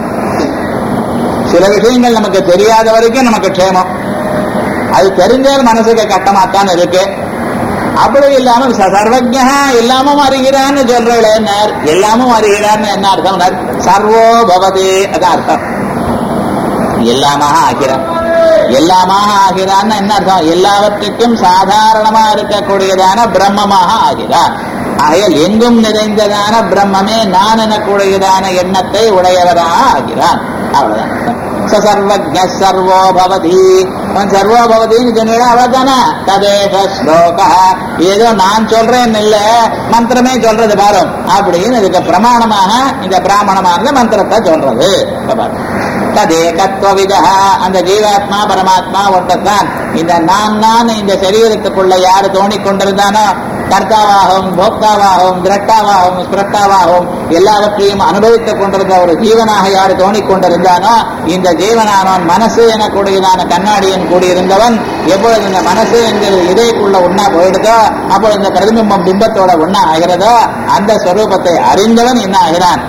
சில விஷயங்கள் நமக்கு தெரியாத வரைக்கும் நமக்கு க்ஷேமம் அது தெரிஞ்சால் மனசுக்கு கட்டமாத்தான் இருக்கு அப்படி இல்லாம ச- சர்வஜா எல்லாமும் அறிகிறான்னு சொல்றேன் எல்லாமும் அறிகிறான்னு என்ன அர்த்தம் சர்வோ பவதி அதான் அர்த்தம் எல்லாமாக ஆகிறான் எல்லாமாக ஆகிறான்னு என்ன அர்த்தம் எல்லாவற்றுக்கும் சாதாரணமா இருக்கக்கூடியதான பிரம்மமாக ஆகிறான் ஆகையால் எங்கும் நிறைந்ததான பிரம்மமே நான் எனக்கூடியதான எண்ணத்தை உடையவராக ஆகிறான் அவ்வளவுதான் அர்த்தம். ச சர்வஜ சர்வோ பவதி அவன் சர்வோ பவதின்னு சொன்னா அவ்வளவுதானே ததேஷ ஸ்லோக ஏதோ நான் சொல்றேன் இல்ல மந்திரமே சொல்றது பாரு அப்படின்னு இதுக்கு பிரமாணமாக இந்த பிராமணமான மந்திரத்தை சொல்றது இப்ப பாரு. ததேகத்வவிதா அந்த ஜீவாத்மா பரமாத்மா ஒன்றத்தான் இந்த நான் நான் இந்த சரீரத்துக்குள்ள யாரு தோணிக் கொண்டிருந்தானோ கர்த்தாவாகவும் போக்தாவாகவும் திரட்டாவாகவும் ஸ்பிரட்டாவாகவும் எல்லாவற்றையும் அனுபவித்துக் கொண்டிருந்த ஒரு ஜீவனாக யாரு தோணிக் கொண்டிருந்தானோ இந்த ஜீவனானவன் மனசு எனக்கூடியதான கண்ணாடியன் கூடியிருந்தவன் எப்பொழுது இந்த மனசு என்கிற இதயக்குள்ள ஒன்னா போயிடுதோ அப்பொழுது இந்த பிரதிபிம்பம் பிம்பத்தோட ஒன்னா ஆகிறதோ அந்த ஸ்வரூபத்தை அறிந்தவன் என்ன ஆகிறான்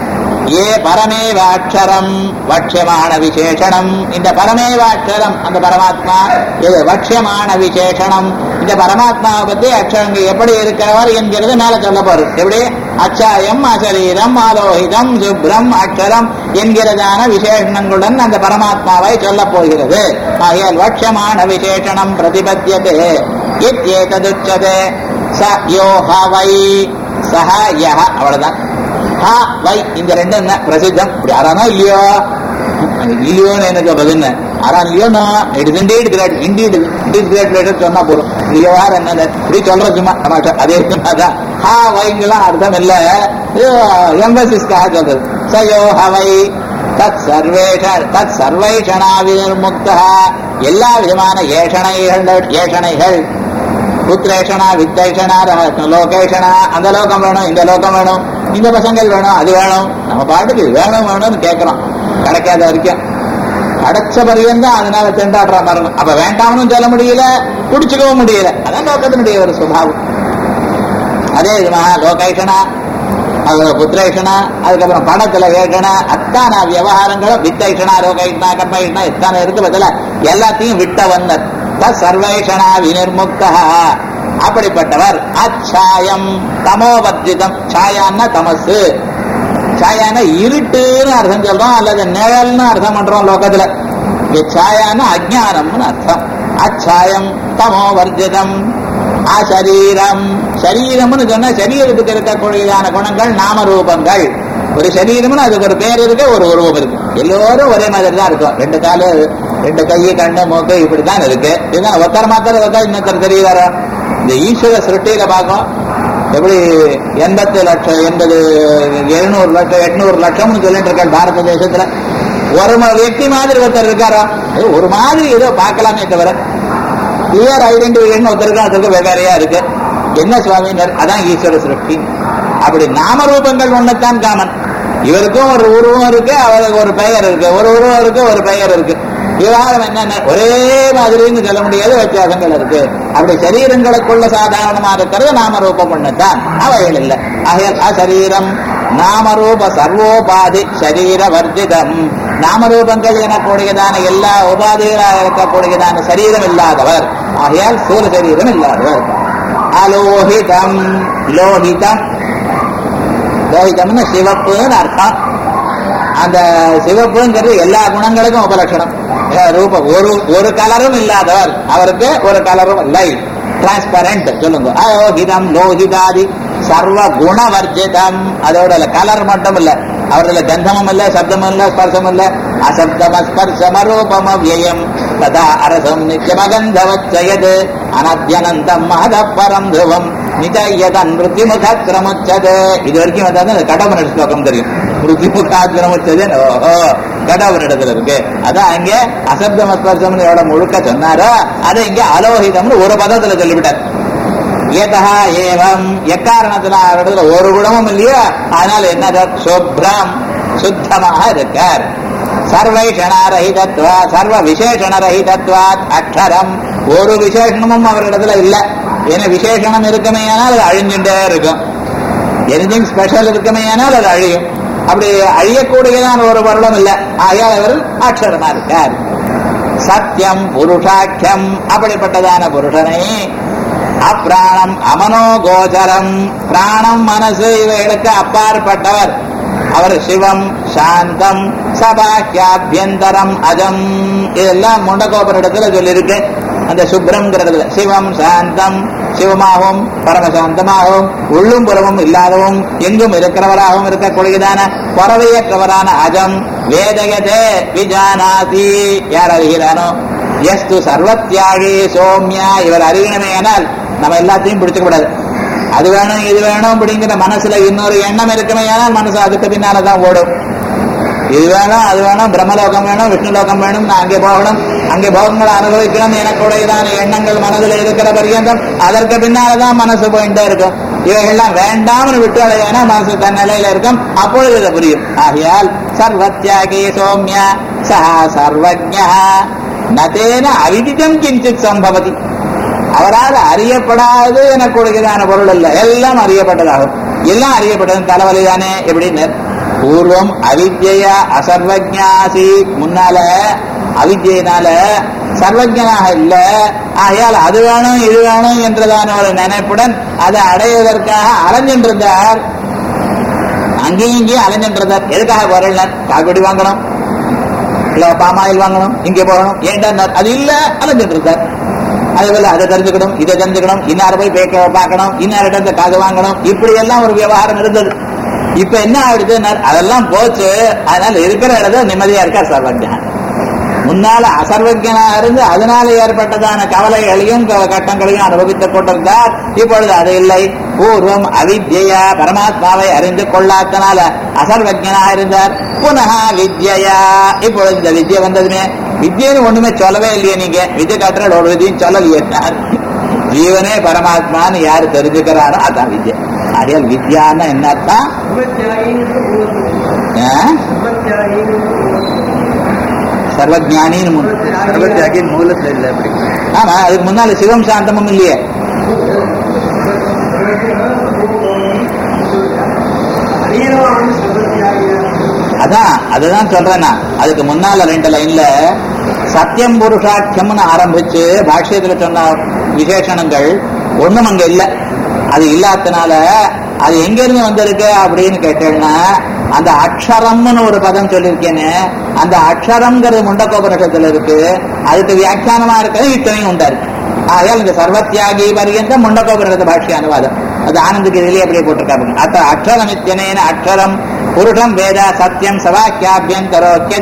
ஏ பரமேவாட்சரம் வட்சியமான விசேஷணம் இந்த பரமேவாட்சரம் அந்த பரமாத்மா இது வட்சியமான விசேஷணம் இந்த பரமாத்மாவை பத்தி அக்ஷரங்க எப்படி இருக்கிறவர் என்கிறது மேல சொல்ல போறது எப்படி அச்சாயம் அசரீரம் ஆலோகிதம் சுப்ரம் அக்ஷரம் என்கிறதான விசேஷணங்களுடன் அந்த பரமாத்மாவை சொல்ல போகிறது ஆகையால் வட்சமான விசேஷணம் பிரதிபத்தியதே இத்யேததுச்சதே ச யோ ஹவை சஹ யஹ அவ்வளவுதான் ஹா வை இந்த ரெண்டும் என்ன பிரசித்தம் இப்படி ஆறானா இல்லையோ அது இல்லையோன்னு எனக்கு பதில் ஆறா இல்லையோனா it is indeed great indeed indeed great later சொன்னா போதும் இல்லையோ வேற என்னது இப்படி சொல்ற சும்மா தமாஷா அதே அதான் ஹா வைங்கெல்லாம் அர்த்தம் இல்ல எம்பசிஸ்க்காக சொல்றது சயோ ஹவை தத் சர்வேஷ தத் சர்வைஷனா விமுக்தா எல்லா விதமான ஏஷணைகள் ஏஷணைகள் புத்திரேஷனா வித்தேஷனா லோகேஷனா அந்த லோகம் வேணும் இந்த லோகம் வேணும் இந்த பசங்கள் வேணும் அது வேணும் நம்ம பாட்டுக்கு இது வேணும் வேணும்னு கேட்கிறோம் கிடைக்காத வரைக்கும் கிடைச்ச பரியந்தான் அதனால திண்டாடுற மரணம் அப்ப வேண்டாம்னு சொல்ல முடியல குடிச்சுக்கவும் முடியல அதான் லோகத்தினுடைய ஒரு சுபாவம் அதே விதமாக லோகேஷனா அது புத்திரேஷனா அதுக்கப்புறம் பணத்துல ஏஷனா அத்தான விவகாரங்களும் வித்தைஷனா லோகேஷனா கர்மேஷனா எத்தான இருக்கு பதில எல்லாத்தையும் விட்ட வந்தர் சர்வேஷனா வினிர்முக்தா அப்படிப்பட்டவர் அச்சாயம் தமோவர்ஜிதம் சாயான்னா தமசு சாயான இருட்டுன்னு அர்த்தம் சொல்றோம் அல்லது நிழல்னு அர்த்தம் பண்றோம் லோகத்துல இங்க சாயான அஜானம்னு அர்த்தம் அச்சாயம் தமோவர்ஜிதம் அசரீரம் சரீரம்னு சொன்னா சரீரத்துக்கு இருக்கக்கூடியதான குணங்கள் நாமரூபங்கள் ஒரு சரீரம்னு அதுக்கு ஒரு பேர் இருக்கு ஒரு உருவம் இருக்கு எல்லோரும் ஒரே மாதிரி தான் இருக்கும் ரெண்டு காலு ரெண்டு கை கண்ணு மூக்கு இப்படித்தான் இருக்கு இதுதான் ஒருத்தர் மாத்திரம் ஒருத்தர் இன்னொருத்தர் தெரியுதாரோ இந்த ஈஸ்வர சிருஷ்டியில பார்க்கும் எப்படி எண்பத்து லட்சம் எண்பது எழுநூறு லட்சம் எட்நூறு லட்சம்னு சொல்லிட்டு இருக்காரு பாரத தேசத்துல ஒரு ம- व्यक्ति மாதிரி ஒருத்தர் இருக்காரா அது ஒரு மாதிரி ஏதோ பார்க்கலாமே தவிர கிளியர் ஐடென்டிஃபிகேஷன் ஒருத்தருக்கு ஒருத்தருக்கு வெவ்வேறையா இருக்கு என்ன சுவாமினர் அதான் ஈஸ்வர சிருஷ்டி அப்படி நாமரூபங்கள் ஒண்ணுத்தான் காமன் இவருக்கும் ஒரு உருவம் இருக்கு அவருக்கு ஒரு பெயர் இருக்கு ஒரு உருவம் இருக்கு ஒரு பெயர் இருக்கு விவகாரம் என்னென்ன ஒரே மாதிரின்னு சொல்ல முடியாது வித்தியாசங்கள் இருக்கு அப்படி சரீரங்களுக்குள்ள சாதாரணமா இருக்கிறது நாமரூபம் ஒண்ணுத்தான் அவைகள் இல்லை ஆகையால் அசரீரம் நாமரூப சர்வோபாதி சரீர வர்ஜிதம் நாமரூபங்கள் எனக்கூடியதான எல்லா உபாதிகளாக இருக்கக்கூடியதான சரீரம் இல்லாதவர் ஆகையால் சூர சரீரம் இல்லாதவர் அலோஹிதம் லோஹிதம் லோஹிதம்னு சிவப்புன்னு அர்த்தம் அந்த சிவப்புங்கிறது எல்லா குணங்களுக்கும் உபலட்சணம் ஏ, ரூபம் ஒரு ஒரு கலரும் இல்லாதவர் அவருக்கு ஒரு கலரும் இல்லை டிரான்ஸ்பரண்ட் சொல்லுங்க அயோகிதம் லோகிதாதி சர்வ குணவர்ஜிதம் அதோட கலர் மட்டும் இல்ல அவர்ல கந்தமும் இல்ல சப்தமும் இல்ல ஸ்பர்சமும் இல்ல அசப்தம ஸ்பர்சமரூபம வியம் ததா அரசம் நித்தியமகந்தவச்சயது அனத்யனந்தம் மகத பரம் துவம் நிஜயதன் மிருத்யுமுகிரமுச்சது இது வரைக்கும் வந்தாங்க கடவுள் ஸ்லோகம் தெரியும் மிருத்யுமுகாத்திரமுச்சது ஓஹோ கடவுள் இடத்துல இருக்கு அதான் அங்க அசப்தம் ஸ்பர்சம் எவ்வளவு முழுக்க சொன்னாரோ அதை இங்க அலோகிதம்னு ஒரு பதத்துல சொல்லிவிட்டார் ஏதா ஏவம் எக்காரணத்துல அவரிடத்துல ஒரு குணமும் இல்லையோ அதனால என்ன சுப்ரம் சுத்தமாக இருக்கார் சர்வைஷணரஹிதத்வா சர்வ விசேஷணரஹிதத்வாத் அக்ஷரம் ஒரு விசேஷணமும் அவரிடத்துல இல்ல ஏன்னா விசேஷணம் இருக்குமே ஆனால் அது அழிஞ்சுட்டே இருக்கும் எனிதிங் ஸ்பெஷல் இருக்குமே ஆனால் அது அழியும் அப்படி அழியக்கூடியதான ஒரு பொருளும் இல்ல ஆகையால் அவர் அக்ஷரமா இருக்கார் சத்தியம் புருஷாக்கியம் அப்படிப்பட்டதான புருஷனை அப்பிராணம் அமனோகோச்சரம் பிராணம் மனசு இவைகளுக்கு அப்பாற்பட்டவர் அவர் சிவம் சாந்தம் சபாக்கியாபியந்தரம் அஜம் இதெல்லாம் முண்டகோபுரிடத்துல சொல்லியிருக்கு அந்த சுப்ரம்ங்கிறதுல சிவம் சாந்தம் சிவமாகவும் பரமசாந்தமாகவும் உள்ளும் புறமும் இல்லாதவும் எங்கும் இருக்கிறவராகவும் இருக்கக்கூடியதான பறவையற்றவரான அஜம் வேதயதே விஜானாதி யார் அறிகிறானோ எஸ்து சர்வத்தியாகி சோம்யா இவர் அறியணுமே ஆனால் நம்ம எல்லாத்தையும் பிடிச்சுக்க கூடாது அது வேணும் இது வேணும் அப்படிங்கிற மனசுல இன்னொரு எண்ணம் இருக்குமே ஆனால் மனசு அதுக்கு பின்னாலதான் ஓடும் இது வேணும் அது வேணும் பிரம்மலோகம் வேணும் விஷ்ணு லோகம் வேணும் நான் அங்கே போகணும் அங்கே போகங்களை அனுபவிக்கணும் எனக்குடையதான எண்ணங்கள் மனதில் இருக்கிற பரியந்தம் அதற்கு பின்னாலதான் மனசு போயிட்டே இருக்கும் இவைகள்லாம் வேண்டாம்னு விட்டு அடையானா மனசு தன் நிலையில இருக்கும் அப்பொழுது இது புரியும் ஆகையால் சர்வத்தியாகி சோம்யா சஹா சர்வஜா நதேன அவிதிதம் கிஞ்சித் சம்பவதி அவரால் அறியப்படாது எனக்கூடியதான பொருள் அல்ல எல்லாம் அறியப்பட்டதாகும் எல்லாம் அறியப்பட்டது தலைவலி தானே எப்படின்னு பூர்வம் அவித்யா அசர்வஜாசி முன்னால அவித்யினால சர்வஜனாக இல்ல ஆகையால் அது வேணும் இது வேணும் என்றதான ஒரு நினைப்புடன் அதை அடைவதற்காக அலைஞ்சிட்டு இருந்தார் அங்கேயும் இங்கேயும் அலைஞ்சிட்டு இருந்தார் எதுக்காக வரலார் கால்படி வாங்கணும் இல்ல பாமாயில் வாங்கணும் இங்கே போகணும் ஏன்டா அது இல்ல அலைஞ்சிட்டு இருந்தார் அதே போல அதை தெரிஞ்சுக்கணும் இதை தெரிஞ்சுக்கணும் இன்னார போய் பேக்க பார்க்கணும் இன்னார்கிட்ட காது வாங்கணும் இப்படி எல்லாம் ஒரு விவகாரம் இருந்தது இப்ப என்ன ஆயிடுது அதெல்லாம் போச்சு அதனால இருக்கிற இடத்துல நிம்மதியா இருக்கார் சர்வஜனா முன்னால அசர்வஜனா இருந்து அதனால ஏற்பட்டதான கவலைகளையும் க- கட்டங்களையும் அனுபவித்துக் கொண்டிருந்தார் இப்பொழுது அது இல்லை பூர்வம் அவித்யா பரமாத்மாவை அறிந்து கொள்ளாதனால அசர்வஜனாக இருந்தார் புனக வித்யா இப்பொழுது இந்த வித்யை வந்ததுமே வித்யன்னு ஒண்ணுமே சொல்லவே இல்லையே நீங்க வித்யை காட்டுற ஒரு விதியும் சொல்லலையே ஜீவனே பரமாத்மான்னு யாரு தெரிஞ்சுக்கிறாரோ அதான் வித்யா ஆகையால் வித்யான்னா என்ன அர்த்தம் ஆ? சர்வஜானின்னு முன் சர்வத்தியாகின் மூலத்தில் இல்லை அப்படி ஆமா அதுக்கு முன்னால சிவம் சாந்தமும் இல்லையே அதான் அதுதான் சொல்றேன் நான் அதுக்கு முன்னால ரெண்டு லைன்ல சத்தியம் புருஷாட்சம்னு ஆரம்பிச்சு பாஷ்யத்துல சொன்ன விசேஷணங்கள் ஒண்ணும் அங்க இல்ல அது இல்லாதனால அது எங்க இருந்து வந்திருக்கு அப்படின்னு கேட்டேன்னா அந்த அக்ஷரம்னு ஒரு பதம் சொல்லியிருக்கேனே அந்த அக்ஷரம்ங்கிறது முண்டக்கோபனிஷத்துல இருக்கு அதுக்கு வியாக்கியானமா இருக்கிறது இத்தனையும் உண்டா இருக்கு ஆகையால் இந்த சர்வத்தியாகி பரியந்த முண்டக்கோபனிஷத்து பாஷ்ய அனுவாதம் அது ஆனந்தகிரியிலே அப்படியே போட்டிருக்காங்க அத்த அக்ஷரமித்யனேன அக்ஷரம் புருஷம் வேத சத்தியம் சவாக்கியாபியந்தரோக்கியஜ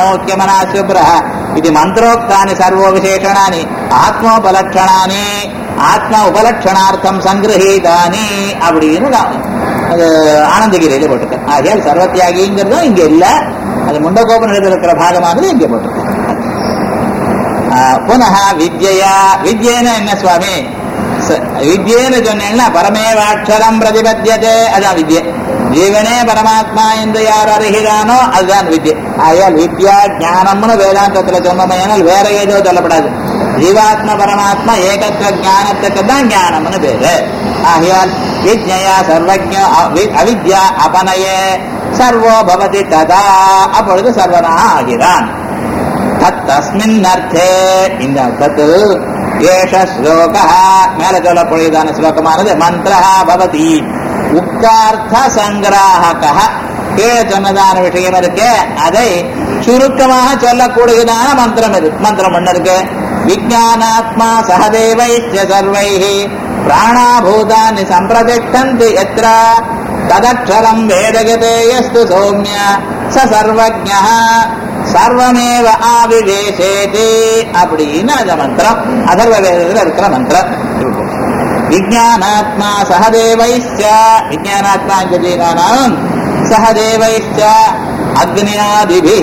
அப்ராணோக்கியமனா சுப்ரஹ இது மந்திரோக்தானி சர்வோ விசேஷணானி ஆத்மோபலட்சணானி ஆத்மா உபலட்சணார்த்தம் சங்கிரகீதானி அப்படின்னு நான் அது ஆனந்தகிரியில போட்டிருக்கேன் ஆகையால் சர்வத்தியாகிங்கிறதும் இங்க இல்ல அது முண்டகோபனிடத்தில் இருக்கிற பாகமானது இங்கே போட்டிருக்கேன் ஆஹ் புனः வித்யா வித்யேன என்ன சுவாமி ச- வித்யேன்னு சொன்னீங்கன்னா பரமேவாட்சரம் பிரதிபத்தியதே அதான் வித்யை ஜீவனே பரமாத்மா என்று யார் அறிகிறானோ அதுதான் வித்யை ஆகையால் வித்யா ஞானம்னு வேதாந்தத்துல சொன்னோமே ஆனால் வேற ஏதோ சொல்லப்படாது ஜீவாத்ம பரமாத்மா ஏகத்துவ ஞானத்துக்கு தான் ஞானம்னு பேரு ஆகையால் வித்யா சர்வஜ அவி- அவித்யா அபனயே சர்வோ பவதி ததா அப்பொழுது சர்வனா ஆகிறான் தஸ்மின் அர்த்தே இந்த அர்த்தத்தில் ஏஷ ஸ்லோக மேல சொல்லக்கூடியதான ஸ்லோகமானது மந்திர பவதி உக்தார்த்த சங்கிராகக கீழே சொன்னதான விஷயம் இருக்கு அதை சுருக்கமாக சொல்லக்கூடியதான மந்திரம் இருக்கு மந்திரம் ஒண்ணு இருக்கு விஜானாத்மா சகதேவைச்ச சர்வைஹி பிராணாபூதானி சம்பிரதிஷ்டந்தி எத்திர ததக்ஷரம் வேதகதே யஸ்து சௌமிய ச சர்வஜ்ஞ சர்வமேவ ஆவிவேசேதி அப்படின்னு அந்த மந்திரம் அதர்வ வேதத்தில் இருக்கிற மந்திரம் விஜயானாத்மா சகதேவைச்ச விஜயானாத்மா ஜீவானாம் சகதேவைச்ச அக்னியாதிபி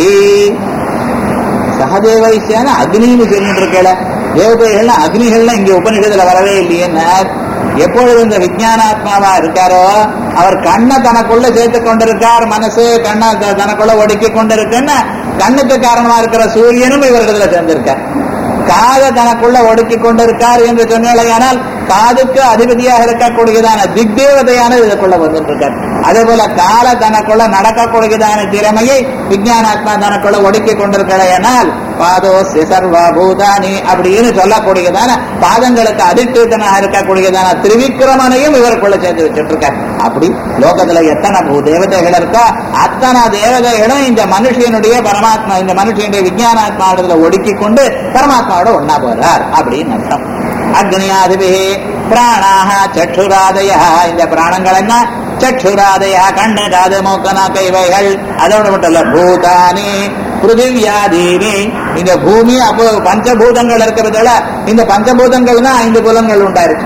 சகதேவைச்சான அக்னின்னு சொல்லிட்டு இருக்கல தேவதைகள்ல அக்னிகள்லாம் இங்க உபநிஷத்துல வரவே இல்லையேன்னா எப்பொழுது இந்த விஜயானாத்மாவா இருக்காரோ அவர் கண்ணை தனக்குள்ள சேர்த்து கொண்டிருக்கார் மனசு கண்ணை த- தனக்குள்ள ஒடுக்கி கொண்டிருக்குன்னு கண்ணுக்கு காரணமா இருக்கிற சூரியனும் இவர்களிடத்துல சேர்ந்திருக்கார் காதை தனக்குள்ள ஒடுக்கி கொண்டிருக்கார் என்று சொன்னாலேயானால் காதுக்கு அதிபதியாக இருக்கக்கூடியதான திக்தேவதையான இதுக்குள்ள வந்துருக்கார் அதே போல கால தனக்குள்ள நடக்கக்கூடியதான திறமையை விஞ்ஞானாத்மா தனக்குள்ள ஒடுக்கி கொண்டிருக்கிறேனால் பாதோ சர்வ பூதானி அப்படின்னு சொல்லக்கூடியதான பாதங்களுக்கு அதிர்ஷ்டனாக இருக்கக்கூடியதான திரிவிக்ரமனையும் இவருக்குள்ள சேர்த்து வச்சுட்டு இருக்கார் அப்படி லோகத்துல எத்தனை பூ தேவதைகள் இருக்கோ அத்தனை தேவதைகளும் இந்த மனுஷனுடைய பரமாத்மா இந்த மனுஷனுடைய விஞ்ஞானாத்மாவிடத்துல ஒடுக்கி கொண்டு பரமாத்மாவோட ஒன்னா போறார் அப்படின்னு அர்த்தம் அக்னியாதிபி பிராணாக சற்றுராதய இந்த பிராணங்கள் என்ன சற்றுராதய கண்ணு காது மூக்கு நாக்கு இவைகள் அதோட மட்டும் இல்ல பூதானி பிருத்திவியாதீனி இந்த பூமி அப்போ பஞ்சபூதங்கள் இருக்கிறதுல இந்த பஞ்சபூதங்கள் தான் ஐந்து புலன்கள் உண்டாயிருக்கு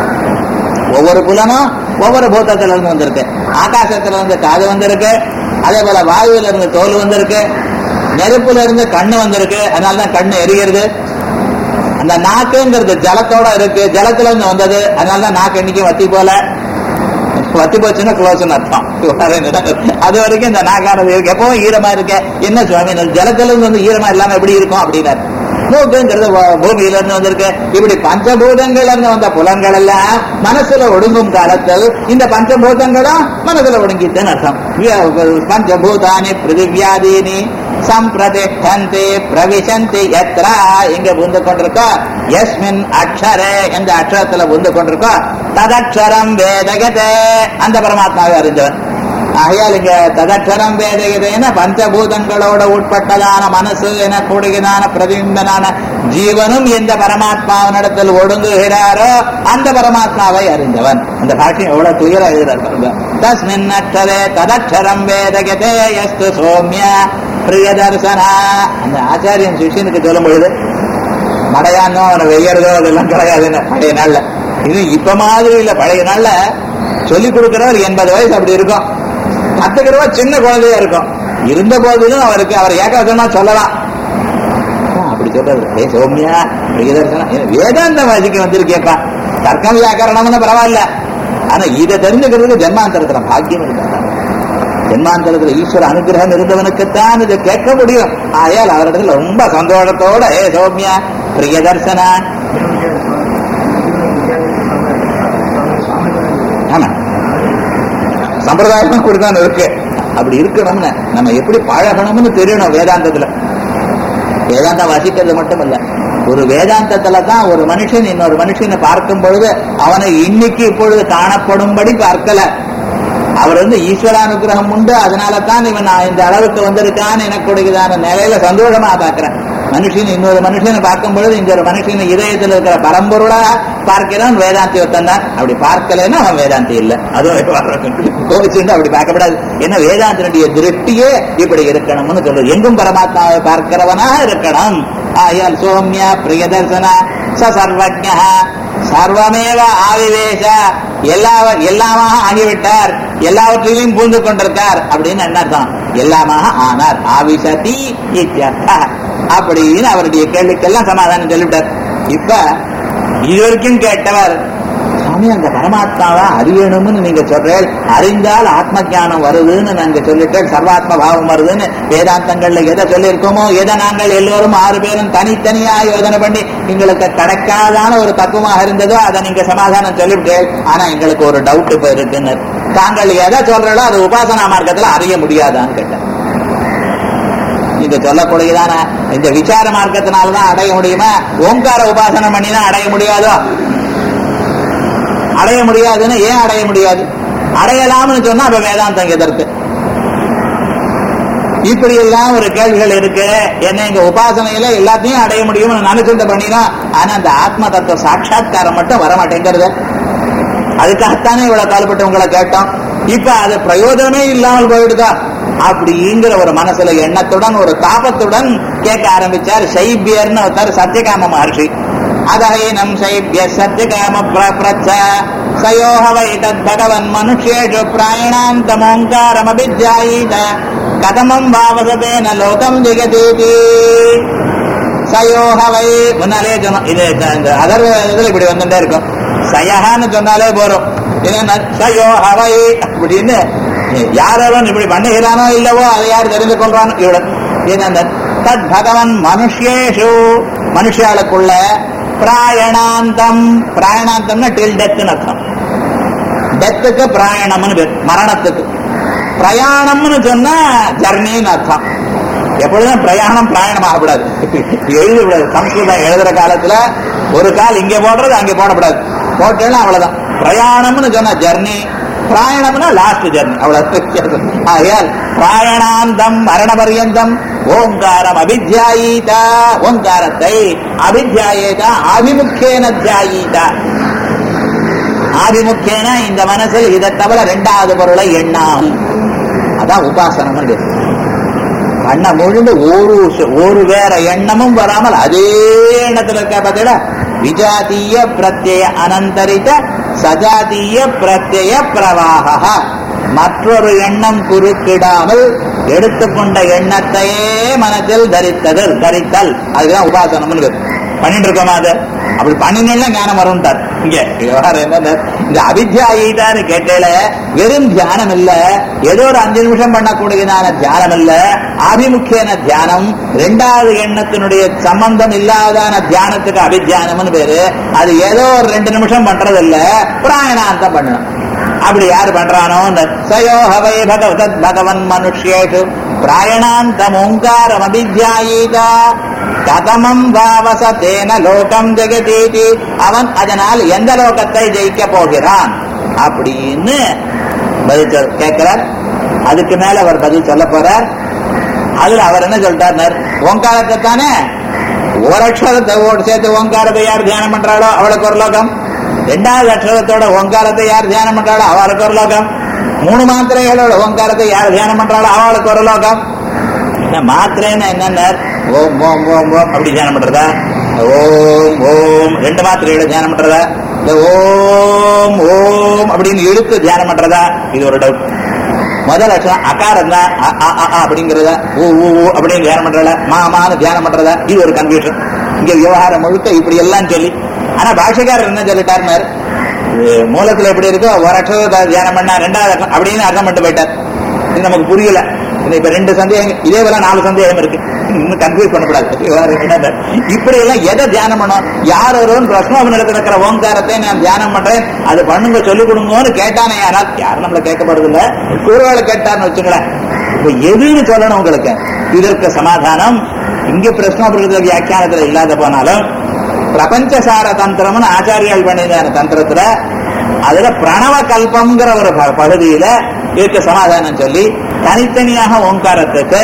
ஒவ்வொரு புலனும் ஒவ்வொரு பூத்தத்துல இருந்து வந்திருக்கு ஆகாசத்துல இருந்து காது வந்திருக்கு அதே போல வாயுவில இருந்து தோல் வந்திருக்கு நெருப்புல இருந்து கண்ணு வந்திருக்கு அதனாலதான் கண்ணு எரிகிறது அந்த நாக்குங்கிறது ஜலத்தோட இருக்கு ஜலத்துல இருந்து வந்தது அதனாலதான் நாக்கு இன்னைக்கு வத்தி போல வத்தி போச்சுன்னா க்ளோஸ்னு அர்த்தம் அது வரைக்கும் இந்த நாக்கானது இருக்கு எப்பவும் ஈரமா இருக்க என்ன சுவாமி இந்த ஜலத்துல இருந்து வந்து ஈரமா இல்லாம எப்படி இருக்கும் அப்படின்னாரு மூக்குங்கிறது வ- பூமியில இருந்து வந்திருக்கு இப்படி பஞ்சபூதங்கள்ல இருந்து வந்த புலன்கள் எல்லாம் மனசுல ஒடுங்கும் காலத்தில் இந்த பஞ்சபூதங்களும் மனசுல ஒடுங்கிட்டுன்னு அர்த்தம் வி- பஞ்சபூதானி பிருதிவியாதீனி சம்பிரதிஷ்டந்தி பிரவிசந்தி எத்ரா எங்க புந்து கொண்டிருக்கோ எஸ்மின் அக்ஷரே எந்த அக்ஷரத்துல புந்து கொண்டிருக்கோ ததக்ஷரம் வேதகதே அந்த பரமாத்மாவை அறிந்தவன் ஆகையால் இங்க ததக்ஷரம் வேதகதேன பஞ்சபூதங்களோட உட்பட்டதான மனசு என கூடுகிறான பிரதிபிம்பனான ஜீவனும் எந்த பரமாத்மாவினிடத்தில் ஒடுங்குகிறாரோ அந்த பரமாத்மாவை அறிந்தவன் அந்த பாஷ்யம் எவ்வளவு துயர எழுதுறார் பாருங்க தஸ்மின் அக்ஷரே ததக்ஷரம் வேதகதே எஸ்து சோமிய பிரியதர்சனா அந்த ஆச்சாரியன் சிஷ்யனுக்கு சொல்லும் பொழுது மடையானோ அவனை வெய்யறதோ அதெல்லாம் கிடையாதுன்னு பழைய நாள்ல இது இப்ப மாதிரி இல்ல பழைய நாள்ல சொல்லி கொடுக்கிறவர் எண்பது வயசு அப்படி இருக்கும் கத்துக்கிறவ சின்ன குழந்தையா இருக்கும் இருந்த போதிலும் அவருக்கு அவர் ஏகாசமா சொல்லலாம் ஆ, அப்படி சொல்றது ஏ சௌமியா பிரியதர்சனம் ஏ, வேதாந்த வாசிக்கு வந்திருக்கேப்பா தர்க்கம் வியாக்கரணம்னு பரவாயில்ல ஆனா இதை தெரிஞ்சுக்கிறதுக்கு ஜென்மாந்தரத்துல பாக்கியம் இருந்தா ஜென்மாந்தரத்துல ஈஸ்வர அனுகிரகம் இருந்தவனுக்குத்தான் இதை கேட்க முடியும் ஆயால் அவரிடத்துல ரொம்ப சந்தோஷத்தோட ஏ சௌமியா பிரியதர்சனா ஆமா சம்பிரதாயமா கொடுத்தான் இருக்கு அப்படி இருக்கணும்னு நம்ம எப்படி பழகணும்னு தெரியணும் வேதாந்தத்துல வேதாந்தம் வாசிக்கிறது மட்டும் இல்ல ஒரு வேதாந்தத்துல தான் ஒரு மனுஷன் இன்னொரு மனுஷனை பார்க்கும் பொழுது அவனை இன்னைக்கு இப்பொழுது காணப்படும்படி பார்க்கல அவர் வந்து ஈஸ்வரானுகிரகம் உண்டு அதனால தான் இவன் நான் இந்த அளவுக்கு வந்திருக்கான்னு எனக்குடையதான நிலையில சந்தோஷமா பார்க்கிறேன் மனுஷன் இன்னொரு மனுஷனை பார்க்கும் பொழுது இந்த ஒரு மனுஷன் இதயத்தில் இருக்கிற பரம்பொருளா பார்க்கிறான் வேதாந்தி ஒருத்தன் தான் அப்படி பார்க்கலைன்னா அவன் வேதாந்தி இல்ல அதுவும் கோவிச்சுண்டு அப்படி பார்க்கப்படாது ஏன்னா வேதாந்தினுடைய திருஷ்டியே இப்படி இருக்கணும்னு சொல்றது எங்கும் பரமாத்மாவை பார்க்கிறவனாக இருக்கணும் ஆயால் சோம்யா பிரியதர்சனா ச சர்வஜ சர்வமேவ ஆவிவேச எல்லா எல்லாமாக ஆகிவிட்டார் எல்லாவற்றிலையும் பூந்து கொண்டிருக்கார் அப்படின்னு என்ன அர்த்தம் எல்லாமாக ஆனார் ஆவிசதி இத்தியர்த்தா அப்படின்னு அவருடைய கேள்விக்கெல்லாம் சமாதானம் சொல்லிவிட்டார் இப்ப இது வரைக்கும் கேட்டவர் சுவாமி அந்த பரமாத்மாவா அறியணும்னு நீங்க சொல்றேன் அறிந்தால் ஆத்ம ஞானம் வருதுன்னு நாங்க சொல்லிட்டேன் சர்வாத்ம பாவம் வருதுன்னு வேதாந்தங்கள்ல எதை சொல்லியிருக்கோமோ எதை நாங்கள் எல்லோரும் ஆறு பேரும் தனித்தனியா யோசனை பண்ணி எங்களுக்கு கிடைக்காதான ஒரு தத்துவமாக இருந்ததோ அதை நீங்க சமாதானம் சொல்லிவிட்டேன் ஆனா எங்களுக்கு ஒரு டவுட் இப்ப இருக்குன்னு தாங்கள் எதை சொல்றீங்களோ அது உபாசனா மார்க்கத்துல அறிய முடியாதான்னு கேட்டேன் நீங்க சொல்லக்கூடியதான இந்த விசார மார்க்கத்தினாலதான் அடைய முடியுமா ஓங்கார உபாசனை பண்ணி தான் அடைய முடியாதோ அடைய முடியாதுன்னு ஏன் அடைய முடியாது அடையலாம்னு சொன்னா அப்ப வேதாந்தம் எதற்கு இப்படி எல்லாம் ஒரு கேள்விகள் இருக்கு என்ன இங்க உபாசனையில எல்லாத்தையும் அடைய முடியும்னு நினைச்சிருந்த பண்ணினா ஆனா அந்த ஆத்ம தத்துவ சாட்சா்காரம் மட்டும் வர மாட்டேங்கிறது அதுக்காகத்தானே இவ்வளவு காலப்பட்டு உங்களை கேட்டோம் இப்ப அது பிரயோஜனமே இல்லாமல் போயிடுதா அப்படிங்கிற ஒரு மனசுல எண்ணத்துடன் ஒரு தாபத்துடன் கேட்க ஆரம்பிச்சார் சைபியர்னு ஒருத்தர் சத்தியகாம மகர்ஷி அதஹைனம் சைபிய சத்தியகாம பிரச்ச சயோஹ வை தத் பகவன் மனுஷேஷு பிராயணாந்தமோங்காரமபிஜாயீத கதமம் பாவசதேன லோகம் ஜெகதீதி சயோஹ வை முன்னாலே சொன்னோம் இது இந்த அதர்வ இதுல இப்படி வந்துட்டே இருக்கும் சயஹான்னு சொன்னாலே போறோம் இது சயோஹ வை அப்படின்னு யாரும் இப்படி பண்ணுகிறானோ இல்லவோ அதை யார் தெரிந்து கொள்றானோ இவ்வளவு இது அந்த தத் பகவன் மனுஷேஷு மனுஷாளுக்குள்ள பிராயணாந்தம் பிராயணாந்தம்னா டில் டெத்னு அர்த்தம் டெத்துக்கு பிராயணம்னு பேர் மரணத்துக்கு பிரயாணம்னு சொன்னா ஜர்னின்னு அர்த்தம் எப்பொழுதும் பிரயாணம் பிரயாணம் ஆகக்கூடாது எழுதக்கூடாது சம்ஸ்கிருதம் எழுதுற காலத்துல ஒரு கால் இங்க போடுறது அங்க போடக்கூடாது போட்டேன்னா அவ்வளவுதான் பிரயாணம்னு சொன்னா ஜர்னி பிராயணம்னா லாஸ்ட் ஜர்னி அவ்வளவு ஆகையால் பிராயணாந்தம் மரண பரியந்தம் ஓங்காரம் அபித்யாயீத ஓங்காரத்தை அபித்யாயேத ஆபிமுக்கேன தியாயீத ஆபிமுக்கேன இந்த மனசில் இதை தவிர ரெண்டாவது பொருளை எண்ணாம் அதான் உபாசனம் கண்ண முழுந்து ஒரு ஒரு வேற எண்ணமும் வராமல் அதே எண்ணத்துல இருக்க பார்த்தீங்களா விஜாதீய பிரத்யய அனந்தரித சஜாதீய பிரத்யய பிரவாக மற்றொரு எண்ணம் குறுக்கிடாமல் எடுத்துக்கொண்ட எண்ணத்தையே மனதில் தரித்தது தரித்தல் அதுதான் உபாசனம்னு பேரு. பண்ணிட்டு இருக்கோமா அது அப்படி பண்ணினா ஞானம் வரும்ட்டார் இங்க விவகாரம் என்ன இந்த அபித்யாயிதான்னு கேட்டேல வெறும் தியானம் இல்ல ஏதோ ஒரு அஞ்சு நிமிஷம் பண்ணக்கூடியதான தியானம் இல்ல ஆபிமுக்கியன தியானம் ரெண்டாவது எண்ணத்தினுடைய சம்பந்தம் இல்லாதான தியானத்துக்கு அபித்தியானம்னு பேரு அது ஏதோ ஒரு ரெண்டு நிமிஷம் பண்றது இல்ல பிராயணாந்தம் பண்ணணும் அப்படி யாரு பண்றானோ இந்த சயோஹவை பகவத் பகவன் மனுஷேஷு பிராயணாந்தம் ஓங்காரம் அபித்யாயீதா கதமம் பாவச தேன லோகம் ஜெகதீதி அவன் அதனால் எந்த லோகத்தை ஜெயிக்க போகிறான் அப்படின்னு பதில் சொல் கேட்கிறார் அதுக்கு மேல அவர் பதில் சொல்ல போறார் அதுல அவர் என்ன சொல்லிட்டார் ஓங்காரத்தை தானே ஒரு அக்ஷரத்தை ஓடு சேர்த்து ஓங்காரத்தை யார் தியானம் பண்றாளோ அவளுக்கு ஒரு லோகம் ரெண்டாவது அக்ஷரத்தோட ஓங்காரத்தை யார் தியானம் பண்றாளோ அவளுக்கு ஒரு லோகம் மூணு மாத்திரைகளோட ஓங்காரத்தை யார் தியானம் பண்றாளோ அவளுக்கு ஒரு லோகம் இந்த மாத்திரைன்னா என்னென்ன ஓம் ஓம் ஓம் ஓம் அப்படி தியானம் பண்றதா ஓம் ஓம் ரெண்டு மாத்திரையோட தியானம் பண்றதா இல்ல ஓம் ஓம் அப்படின்னு இழுத்து தியானம் பண்றதா இது ஒரு டவுட் முதல் அக்ஷரம் அகாரம் தான் அ, அ, அ, அ அப்படிங்கிறத ஊ ஊ ஊ அப்படின்னு தியானம் பண்றதா மாமான்னு தியானம் பண்றதா இது ஒரு கன்ஃபியூஷன் இங்க விவகாரம் முழுக்க இப்படி எல்லாம் சொல்லி ஆனா பாஷக்காரர் என்ன சொல்லிட்டாருனாரு இது மூலத்துல எப்படி இருக்கோ ஒரு அக்ஷரத்தை தியானம் பண்ணா ரெண்டாவது அக்ஷரம் அப்படின்னு அர்த்தம் பண்ணிட்டு போயிட்டார் இது நமக்கு புரியல இது இப்ப ரெண்டு சந்தேகம் இதே போல நாலு சந்தேகம் இருக்கு இன்னும் கன்ஃபியூஸ் பண்ணக்கூடாது விவகாரம் என்னது? இப்படி எல்லாம் எதை தியானம் பண்ணோம் யார் ஒருவன் பிரஸ்னோபனிடத்தில் இருக்கிற ஓங்காரத்தை நான் தியானம் பண்றேன் அது பண்ணுங்க சொல்லிக் கொடுங்கன்னு கேட்டானே யாரால் யாரும் நம்மள கேட்கப்படுறது இல்ல ஒருவேளை கேட்டான்னு வச்சுங்களேன் இப்ப எதுன்னு சொல்லணும் உங்களுக்கு இதற்கு சமாதானம் இங்க பிரஸ்னோபனிடத்துல வியாக்கியானத்துல இல்லாத போனாலும் பிரபஞ்சசார தந்திரம்னு ஆச்சாரியால் பண்ணியிருந்தான தந்திரத்துல அதுல பிரணவ கல்பம்ங்கிற ஒரு ப- பகுதியில இதுக்கு சமாதானம் சொல்லி தனித்தனியாக ஓங்காரத்துக்கு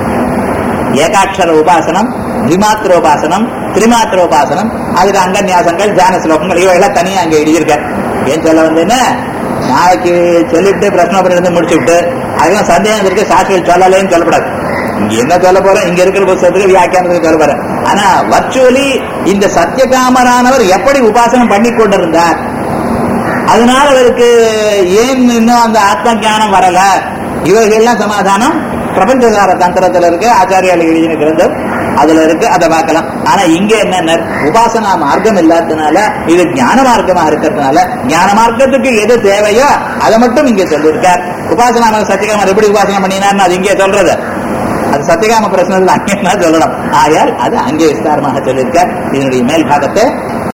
ஏகாட்சர உபாசனம் திமாத்திர உபாசனம் திரிமாத்திர உபாசனம் அதுக்கு அங்கன்யாசங்கள் தியான ஸ்லோகங்கள் இவையெல்லாம் தனியா அங்க எழுதியிருக்க ஏன் சொல்ல வந்தேன்னா நாளைக்கு சொல்லிட்டு பிரச்சனை இருந்து முடிச்சு விட்டு அதெல்லாம் சந்தேகம் இருக்கு சாட்சிகள் சொல்லலைன்னு சொல்லக்கூடாது இங்க என்ன சொல்ல போறேன் இங்க இருக்கிற புத்தகத்துக்கு வியாக்கியானத்துக்கு சொல்ல போறேன் ஆனா வர்ச்சுவலி இந்த சத்தியகாமரானவர் எப்படி உபாசனம் பண்ணி கொண்டிருந்தார் அதனால அவருக்கு ஏன் இன்னும் அந்த ஆத்ம ஞானம் வரல இவைகள்லாம் சமாதானம் பிரபஞ்சசார தந்திரத்துல இருக்கு ஆச்சாரியால் எழுதின கிரந்தம் அதுல இருக்கு அதை பார்க்கலாம் ஆனா இங்க என்ன உபாசனா மார்க்கம் இல்லாததுனால இது ஞான மார்க்கமா இருக்கிறதுனால ஞான மார்க்கத்துக்கு எது தேவையோ அதை மட்டும் இங்க சொல்லியிருக்கார் உபாசனா சத்தியகாமர் எப்படி உபாசனை பண்ணினார்னு அது இங்கே சொல்றது அது சத்தியகாம பிரச்சனை அங்கே தான் சொல்லணும் ஆயால் அது அங்கே விஸ்தாரமாக சொல்லியிருக்கார் இதனுடைய மேல் பாகத்தை